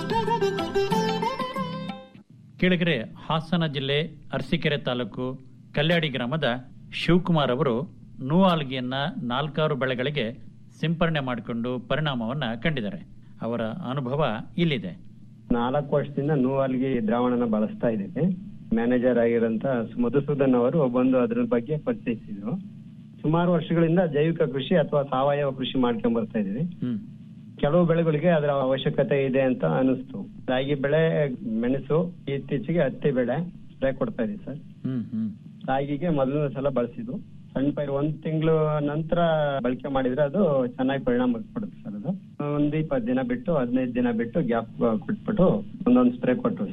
ಕೆಳಗರೆ ಹಾಸನ ಜಿಲ್ಲೆ ಅರಸೀಕೆರೆ ತಾಲೂಕು ಕಲ್ಯಾಡಿ ಗ್ರಾಮದ ಶಿವಕುಮಾರ್ ಅವರು ನೂವಾಲ್ಗಿಯನ್ನ ನಾಲ್ಕಾರು ಬೆಳೆಗಳಿಗೆ ಸಿಂಪರಣೆ ಮಾಡಿಕೊಂಡು ಪರಿಣಾಮವನ್ನ ಕಂಡಿದ್ದಾರೆ ಅವರ ಅನುಭವ ಇಲ್ಲಿದೆ ನಾಲ್ಕು ವರ್ಷದಿಂದ ನೂವಾಲ್ಗಿ ದ್ರಾವಣನ ಬಳಸ್ತಾ ಇದ್ದೇನೆ ಮ್ಯಾನೇಜರ್ ಆಗಿರೋಂತ ಮಧುಸೂದನ್ ಅವರು ಬಂದು ಅದ್ರ ಬಗ್ಗೆ ಪರಿಚಯಿಸಿದ್ರು ಸುಮಾರು ವರ್ಷಗಳಿಂದ ಜೈವಿಕ ಕೃಷಿ ಅಥವಾ ಸಾವಯವ ಕೃಷಿ ಮಾಡ್ಕೊಂಡ್ ಬರ್ತಾ ಇದೀವಿ ಕೆಲವು ಬೆಳೆಗಳಿಗೆ ಅದರ ಅವಶ್ಯಕತೆ ಇದೆ ಅಂತ ಅನಿಸ್ತು ರಾಗಿ ಬೆಳೆ ಮೆಣಸು ಇತ್ತೀಚೆಗೆ ಹತ್ತಿ ಬೆಳೆ ಸ್ಪ್ರೇ ಕೊಡ್ತಾ ಇದೀವಿ ಸರ್ ರಾಗಿಗೆ ಮೊದಲನೇ ಸಲ ಬಳಸಿದ್ದು ಸಣ್ಣ ಪೈರು ಒಂದ್ ತಿಂಗಳು ನಂತರ ಬಳಕೆ ಮಾಡಿದ್ರೆ ಅದು ಚೆನ್ನಾಗಿ ಪರಿಣಾಮ ಕೊಡುತ್ತೆ ಸರ್ ಅದು ಒಂದ್ ಇಪ್ಪತ್ತು ದಿನ ಬಿಟ್ಟು ಹದಿನೈದು ದಿನ ಬಿಟ್ಟು ಗ್ಯಾಪ್ ಕೊಟ್ಬಿಟ್ಟು ಒಂದೊಂದು ಸ್ಪ್ರೇ ಕೊಟ್ರು ಸರ್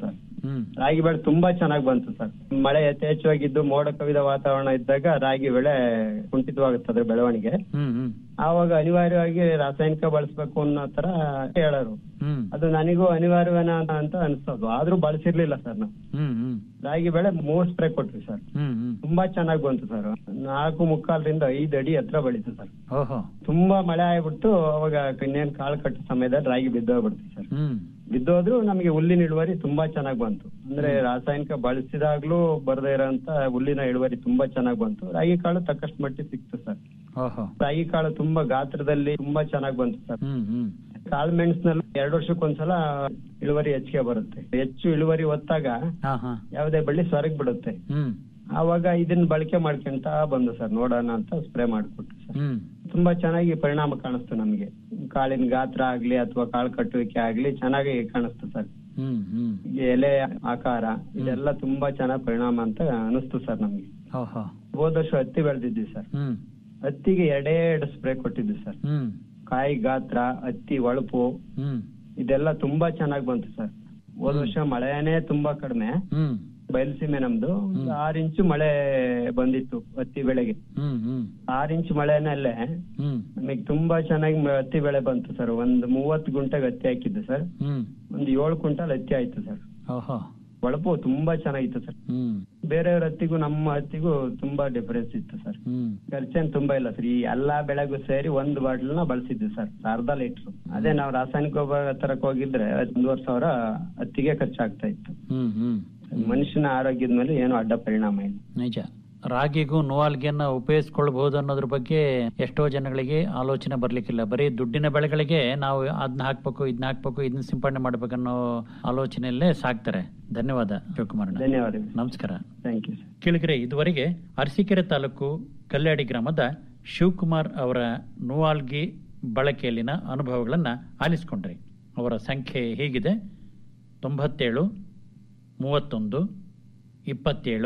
ಹ್ಮ್ ರಾಗಿ ಬೆಳೆ ತುಂಬಾ ಚೆನ್ನಾಗಿ ಬಂತು ಸರ್ ಮಳೆ ಯಥೇಚ್ಛವಾಗಿದ್ದು ಮೋಡ ಕವಿದ ವಾತಾವರಣ ಇದ್ದಾಗ ರಾಗಿ ಬೆಳೆ ಕುಂಠಿತವಾಗುತ್ತದೆ ಬೆಳವಣಿಗೆ ಹ್ಮ್ ಹ್ಮ್ ಆವಾಗ ಅನಿವಾರ್ಯವಾಗಿ ರಾಸಾಯನಿಕ ಬಳಸ್ಬೇಕು ಅನ್ನೋ ತರ ಹೇಳೋರು ಹ್ಮ್ ಅದು ನನಗೂ ಅನಿವಾರ್ಯವೇನ ಅಂತ ಅನ್ಸೋದು ಆದ್ರೂ ಬಳಸಿರ್ಲಿಲ್ಲ ಸರ್ ನಾವು ಹ್ಮ್ ಹ್ಮ್ ರಾಗಿ ಬೆಳೆ ಮೂರ್ ಸ್ಪ್ರೇ ಕೊಟ್ವಿ ಸರ್ ಹ್ಮ್ ಹ್ಮ್ ತುಂಬಾ ಚೆನ್ನಾಗಿ ಬಂತು ಸರ್ ನಾಲ್ಕು ಮುಕ್ಕಾಲ್ರಿಂದ ಐದು ಅಡಿ ಹತ್ರ ಬೆಳೀತು ಸರ್ ಓಹೋ ತುಂಬಾ ಮಳೆ ಆಗ್ಬಿಟ್ಟು ಅವಾಗ ಇನ್ನೇನ್ ಕಾಳು ಕಟ್ಟೋ ಸಮಯದಲ್ಲಿ ರಾಗಿ ಬಿದ್ದೋಗ್ಬಿಡ್ತು ಸರ್ ಹ್ಮ್ ಬಿದ್ದೋದ್ರು ನಮಗೆ ಹುಲ್ಲಿನ ಇಳುವರಿ ತುಂಬಾ ಚೆನ್ನಾಗಿ ಬಂತು ಅಂದ್ರೆ ರಾಸಾಯನಿಕ ಬಳಸಿದಾಗ್ಲೂ ಬರದೇ ಇರೋಂತ ಹುಲ್ಲಿನ ಇಳುವರಿ ತುಂಬಾ ಚೆನ್ನಾಗಿ ಬಂತು ರಾಗಿ ಕಾಳು ತಕ್ಕಷ್ಟು ಮಟ್ಟಿಗೆ ಸಿಕ್ತು ಸರ್ ಓಹೋ ರಾಗಿ ಕಾಳು ತುಂಬಾ ಗಾತ್ರದಲ್ಲಿ ತುಂಬಾ ಚೆನ್ನಾಗಿ ಬಂತು ಸರ್ ಹ್ಮ್ ಹ್ಮ್ ಕಾಳು ಮೆಣಸಿನಲ್ಲಿ ಎರಡು ವರ್ಷಕ್ಕೊಂದ್ಸಲ ಇಳುವರಿ ಹೆಚ್ಚಿಗೆ ಬರುತ್ತೆ ಹೆಚ್ಚು ಇಳುವರಿ ಹೊತ್ತಾಗ ಹಾ ಹಾ ಯಾವುದೇ ಬಳ್ಳಿ ಸ್ವರ್ಗ್ ಬಿಡುತ್ತೆ ಹ್ಮ್ ಆವಾಗ ಇದನ್ನ ಬಳಕೆ ಮಾಡ್ಕೊಂತ ಬಂದು ಸರ್ ನೋಡೋಣ ಅಂತ ಸ್ಪ್ರೇ ಮಾಡ್ಕೊಟ್ಟು ಸರ್ ಹ್ಮ್ ತುಂಬಾ ಚೆನ್ನಾಗಿ ಪರಿಣಾಮ ಕಾಣಿಸ್ತು ನಮ್ಗೆ ಕಾಳಿನ ಗಾತ್ರ ಆಗ್ಲಿ ಅಥವಾ ಕಾಳು ಕಟ್ಟುವಿಕೆ ಆಗ್ಲಿ ಚೆನ್ನಾಗಿ ಕಾಣಿಸ್ತು ಸರ್ ಹ್ಮ್ ಹ್ಮ್ ಈ ಎಲೆ ಆಕಾರ ಇದೆಲ್ಲ ತುಂಬಾ ಚೆನ್ನಾಗಿ ಪರಿಣಾಮ ಅಂತ ಅನಿಸ್ತು ಸರ್ ನಮ್ಗೆ ಓಹೋ ಹೋದ ವರ್ಷ ಹತ್ತಿ ಬೆಳೆದಿದ್ವಿ ಸರ್ ಹ್ಮ್ ಹತ್ತಿಗೆ ಎರಡೇ ಎರಡು ಸ್ಪ್ರೇ ಕೊಟ್ಟಿದ್ವಿ ಸರ್ ಹ್ಮ್ ಕಾಯಿ ಗಾತ್ರ ಹತ್ತಿ ಒಳಪು ಹ್ಮ್ ಇದೆಲ್ಲ ತುಂಬಾ ಚೆನ್ನಾಗಿ ಬಂತು ಸರ್ ಹೋದ ವರ್ಷ ಮಳೆನೇ ತುಂಬಾ ಕಡಿಮೆ ಹ್ಮ್ ಬಯಲುಸೀಮೆ ನಮ್ದು ಒಂದು ಆರ್ ಇಂಚು ಮಳೆ ಬಂದಿತ್ತು ಹತ್ತಿ ಬೆಳೆಗೆ ಹ್ಮ್ ಹ್ಮ್ ಆರ್ ಇಂಚ್ ಮಳೆನಲ್ಲೇ ಹ್ಮ್ ನಮಗೆ ತುಂಬಾ ಚೆನ್ನಾಗಿ ಮ- ಹತ್ತಿ ಬೆಳೆ ಬಂತು ಸರ್ ಒಂದ್ ಮೂವತ್ತು ಗುಂಟೆಗೆ ಹತ್ತಿ ಹಾಕಿದ್ದು ಸರ್ ಹ್ಮ್ ಒಂದ್ ಏಳು ಕ್ವಿಂಟಲ್ ಹತ್ತಿ ಆಯ್ತು ಸರ್ ಓಹೋ ಒಳಪು ತುಂಬಾ ಚೆನ್ನಾಗಿತ್ತು ಸರ್ ಹ್ಮ್ ಬೇರೆಯವ್ರ ಹತ್ತಿಗೂ ನಮ್ಮ ಹತ್ತಿಗೂ ತುಂಬಾ ಡಿಫರೆನ್ಸ್ ಇತ್ತು ಸರ್ ಹ್ಮ್ ಖರ್ಚೇನ್ ತುಂಬಾ ಇಲ್ಲ ಸರ್ ಈ ಎಲ್ಲಾ ಬೆಳೆಗೂ ಸೇರಿ ಒಂದ್ ಬಾಟ್ಲ್ ನ ಬಳಸಿದ್ವಿ ಸರ್ ಅರ್ಧ ಲೀಟರ್ ಅದೇ ನಾವು ರಾಸಾಯನಿಕ ಗೊಬ್ಬರ ತರಕ್ ಹೋಗಿದ್ರೆ ಒಂದೂವರೆ ಸಾವಿರ ಹತ್ತಿಗೆ ಖರ್ಚಾಗ್ತಾ ಇತ್ತು ಹ್ಮ್ ಹ್ಮ್ ಮನುಷ್ಯನ ಆರೋಗ್ಯದ ಮೇಲೆ ಏನು ಅಡ್ಡ ಪರಿಣಾಮ ಇಲ್ಲ ನಿಜ ರಾಗಿಗೂ ನೋವಾಲ್ಗಿಯನ್ನ ಉಪಯೋಗಿಸ್ಕೊಳ್ಬಹುದು ಅನ್ನೋದ್ರ ಬಗ್ಗೆ ಎಷ್ಟೋ ಜನಗಳಿಗೆ ಆಲೋಚನೆ ಬರ್ಲಿಕ್ಕಿಲ್ಲ ಬರೀ ದುಡ್ಡಿನ ಬೆಳೆಗಳಿಗೆ ನಾವು ಅದನ್ನ ಹಾಕ್ಬೇಕು ಇದನ್ನ ಹಾಕ್ಬೇಕು ಇದನ್ನ ಸಿಂಪಡಣೆ ಮಾಡ್ಬೇಕನ್ನೋ ಆಲೋಚನೆಯಲ್ಲೇ ಸಾಕ್ತಾರೆ ಧನ್ಯವಾದ ಶಿವಕುಮಾರ್ ಧನ್ಯವಾದಗಳು ನಮಸ್ಕಾರ ಥ್ಯಾಂಕ್ ಯು ಸರ್ ಕೇಳಿದ್ರೆ ಇದುವರೆಗೆ ಅರಸೀಕೆರೆ ತಾಲೂಕು ಕಲ್ಯಾಡಿ ಗ್ರಾಮದ ಶಿವಕುಮಾರ್ ಅವರ ನೂವಾಲ್ಗಿ ಬಳಕೆಯಲ್ಲಿನ ಅನುಭವಗಳನ್ನ ಆಲಿಸ್ಕೊಂಡ್ರಿ ಅವರ ಸಂಖ್ಯೆ ಹೀಗಿದೆ ತೊಂಬತ್ತೇಳು ಮೂವತ್ತೊಂದು ಇಪ್ಪತ್ತೇಳು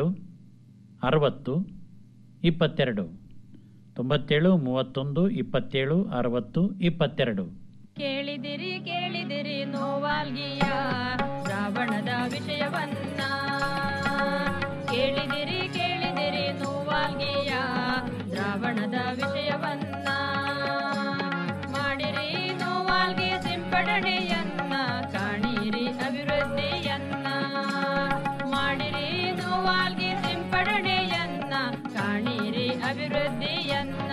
ಅರವತ್ತು ಇಪ್ಪತ್ತೆರಡು ತೊಂಬತ್ತೇಳು ಮೂವತ್ತೊಂದು ಇಪ್ಪತ್ತೇಳು ಅರವತ್ತು ಇಪ್ಪತ್ತೆರಡು ಕೇಳಿದಿರಿ ಕೇಳಿದಿರಿ ನೋವಾಲ್ಗಿಯ ಶ್ರಾವಣದ ವಿಷಯವನ್ನ ಕೇಳಿದಿರಿ ಕೇಳಿದಿರಿ ನೋವಾಲ್ಗಿಯ ಶ್ರಾವಣದ ವಿಷಯವನ್ನ ಮಾಡಿರಿ ನೋವಾಲ್ಗಿ ಸಿಂಪಡಣೆಯನ್ನ ಕಾಣಿರಿ ಅಭಿವೃದ್ಧಿಯನ್ನ ಮಾಡಿರಿ ನೋವಾಲ್ಗಿ ಸಿಂಪಡಣೆಯನ್ನ ಕಾಣಿರಿ ಅಭಿವೃದ್ಧಿಯನ್ನ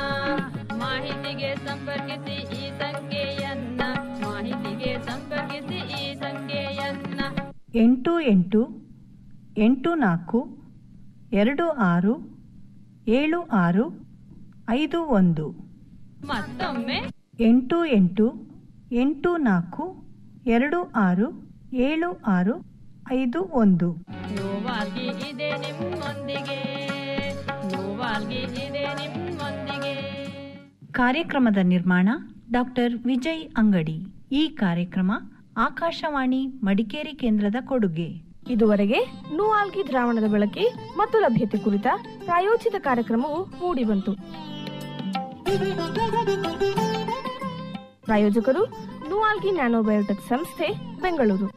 ಮಾಹಿತಿಗೆ ಸಂಪರ್ಕಿಸಿ ಈ ಸಂಖ್ಯೆಯನ್ನ ಮಾಹಿತಿಗೆ ಸಂಪರ್ಕಿಸಿ ಈ ಸಂಖ್ಯೆಯನ್ನ ಎಂಟು ಎಂಟು ಎಂಟು ನಾಲ್ಕು ಎರಡು ಆರು ಏಳು ಆರು ಐದು ಒಂದು ಮತ್ತೊಮ್ಮೆ ಎಂಟು ಎಂಟು ಎಂಟು ನಾಲ್ಕು ಎರಡು ಆರು ಏಳು ಆರು ಐದು ಒಂದು ನೋವಾಗಿ ಇದೆ ನಿಮ್ಮೊಂದಿಗೆ ನೋವಾಗಿ ಇದೆ ನಿಮ್ಮೊಂದಿಗೆ ಕಾರ್ಯಕ್ರಮದ ನಿರ್ಮಾಣ ಡಾಕ್ಟರ್ ವಿಜಯ್ ಅಂಗಡಿ ಈ ಕಾರ್ಯಕ್ರಮ ಆಕಾಶವಾಣಿ ಮಡಿಕೇರಿ ಕೇಂದ್ರದ ಕೊಡುಗೆ ಇದುವರೆಗೆ ನೂಆಲ್ಗಿ ದ್ರಾವಣದ ಬಳಕೆ ಮತ್ತು ಲಭ್ಯತೆ ಕುರಿತ ಪ್ರಾಯೋಜಿತ ಕಾರ್ಯಕ್ರಮವು ಮೂಡಿಬಂತು ಪ್ರಾಯೋಜಕರು ನೂಆಲ್ಗಿ ನ್ಯಾನೋಬಯೋಟೆಕ್ ಸಂಸ್ಥೆ ಬೆಂಗಳೂರು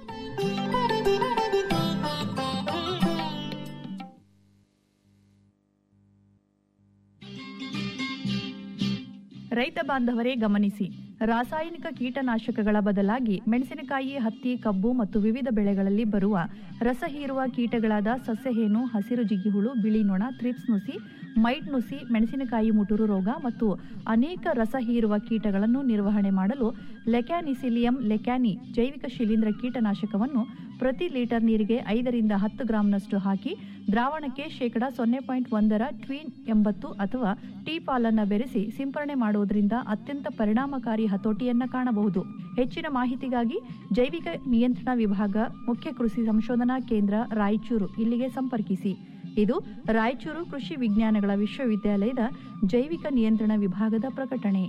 ರೈತ ಬಾಂಧವರೇ ಗಮನಿಸಿ ರಾಸಾಯನಿಕ ಕೀಟನಾಶಕಗಳ ಬದಲಾಗಿ ಮೆಣಸಿನಕಾಯಿ ಹತ್ತಿ ಕಬ್ಬು ಮತ್ತು ವಿವಿಧ ಬೆಳೆಗಳಲ್ಲಿ ಬರುವ ರಸ ಹೀರುವ ಕೀಟಗಳಾದ ಸಸ್ಯಹೇನು ಹಸಿರು ಜಿಗಿಹುಳು ಬಿಳಿ ನೊಣ ಥ್ರಿಪ್ಸ್ ನುಸಿ ಮೈಟ್ ನುಸಿ ಮೆಣಸಿನಕಾಯಿ ಮುಟುರು ರೋಗ ಮತ್ತು ಅನೇಕ ರಸ ಹೀರುವ ಕೀಟಗಳನ್ನು ನಿರ್ವಹಣೆ ಮಾಡಲು ಲೆಕ್ಯಾನಿಸಿಲಿಯಂ ಲೆಕ್ಯಾನಿ ಜೈವಿಕ ಶಿಲೀಂಧ್ರ ಕೀಟನಾಶಕವನ್ನು ಪ್ರತಿ ಲೀಟರ್ ನೀರಿಗೆ ಐದರಿಂದ ಹತ್ತು ಗ್ರಾಂನಷ್ಟು ಹಾಕಿ ದ್ರಾವಣಕ್ಕೆ ಶೇಕಡ ಸೊನ್ನೆ ಪಾಯಿಂಟ್ ಒಂದರ ಟ್ವೀನ್ ಎಂಬತ್ತು ಅಥವಾ ಟೀ ಪಾಲನ್ನು ಬೆರೆಸಿ ಸಿಂಪರಣೆ ಮಾಡುವುದರಿಂದ ಅತ್ಯಂತ ಪರಿಣಾಮಕಾರಿ ಹತೋಟಿಯನ್ನ ಕಾಣಬಹುದು ಹೆಚ್ಚಿನ ಮಾಹಿತಿಗಾಗಿ ಜೈವಿಕ ನಿಯಂತ್ರಣ ವಿಭಾಗ ಮುಖ್ಯ ಕೃಷಿ ಸಂಶೋಧನಾ ಕೇಂದ್ರ ರಾಯಚೂರು ಇಲ್ಲಿಗೆ ಸಂಪರ್ಕಿಸಿ ಇದು ರಾಯಚೂರು ಕೃಷಿ ವಿಜ್ಞಾನಗಳ ವಿಶ್ವವಿದ್ಯಾಲಯದ ಜೈವಿಕ ನಿಯಂತ್ರಣ ವಿಭಾಗದ ಪ್ರಕಟಣೆ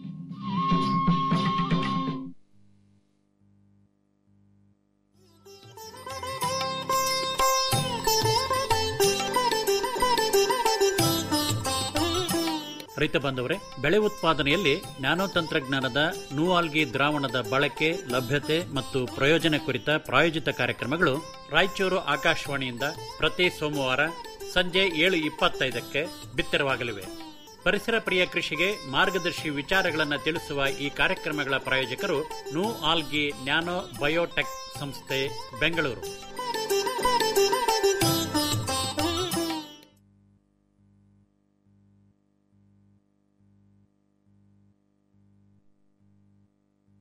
ರೈತ ಬಾಂಧವರೇ ಬೆಳೆ ಉತ್ಪಾದನೆಯಲ್ಲಿ ನ್ಯಾನೋ ತಂತ್ರಜ್ಞಾನದ ನೂಆಲ್ಗಿ ದ್ರಾವಣದ ಬಳಕೆ ಲಭ್ಯತೆ ಮತ್ತು ಪ್ರಯೋಜನ ಕುರಿತ ಪ್ರಾಯೋಜಿತ ಕಾರ್ಯಕ್ರಮಗಳು ರಾಯಚೂರು ಆಕಾಶವಾಣಿಯಿಂದ ಪ್ರತಿ ಸೋಮವಾರ ಸಂಜೆ ಏಳು ಇಪ್ಪತ್ತೈದಕ್ಕೆ ಬಿತ್ತರವಾಗಲಿವೆ ಪರಿಸರ ಪ್ರಿಯ ಕೃಷಿಗೆ ಮಾರ್ಗದರ್ಶಿ ವಿಚಾರಗಳನ್ನು ತಿಳಿಸುವ ಈ ಕಾರ್ಯಕ್ರಮಗಳ ಪ್ರಾಯೋಜಕರು ನೂ ಆಲ್ಗಿ ನ್ಯಾನೋ ಬಯೋಟೆಕ್ ಸಂಸ್ಥೆ ಬೆಂಗಳೂರು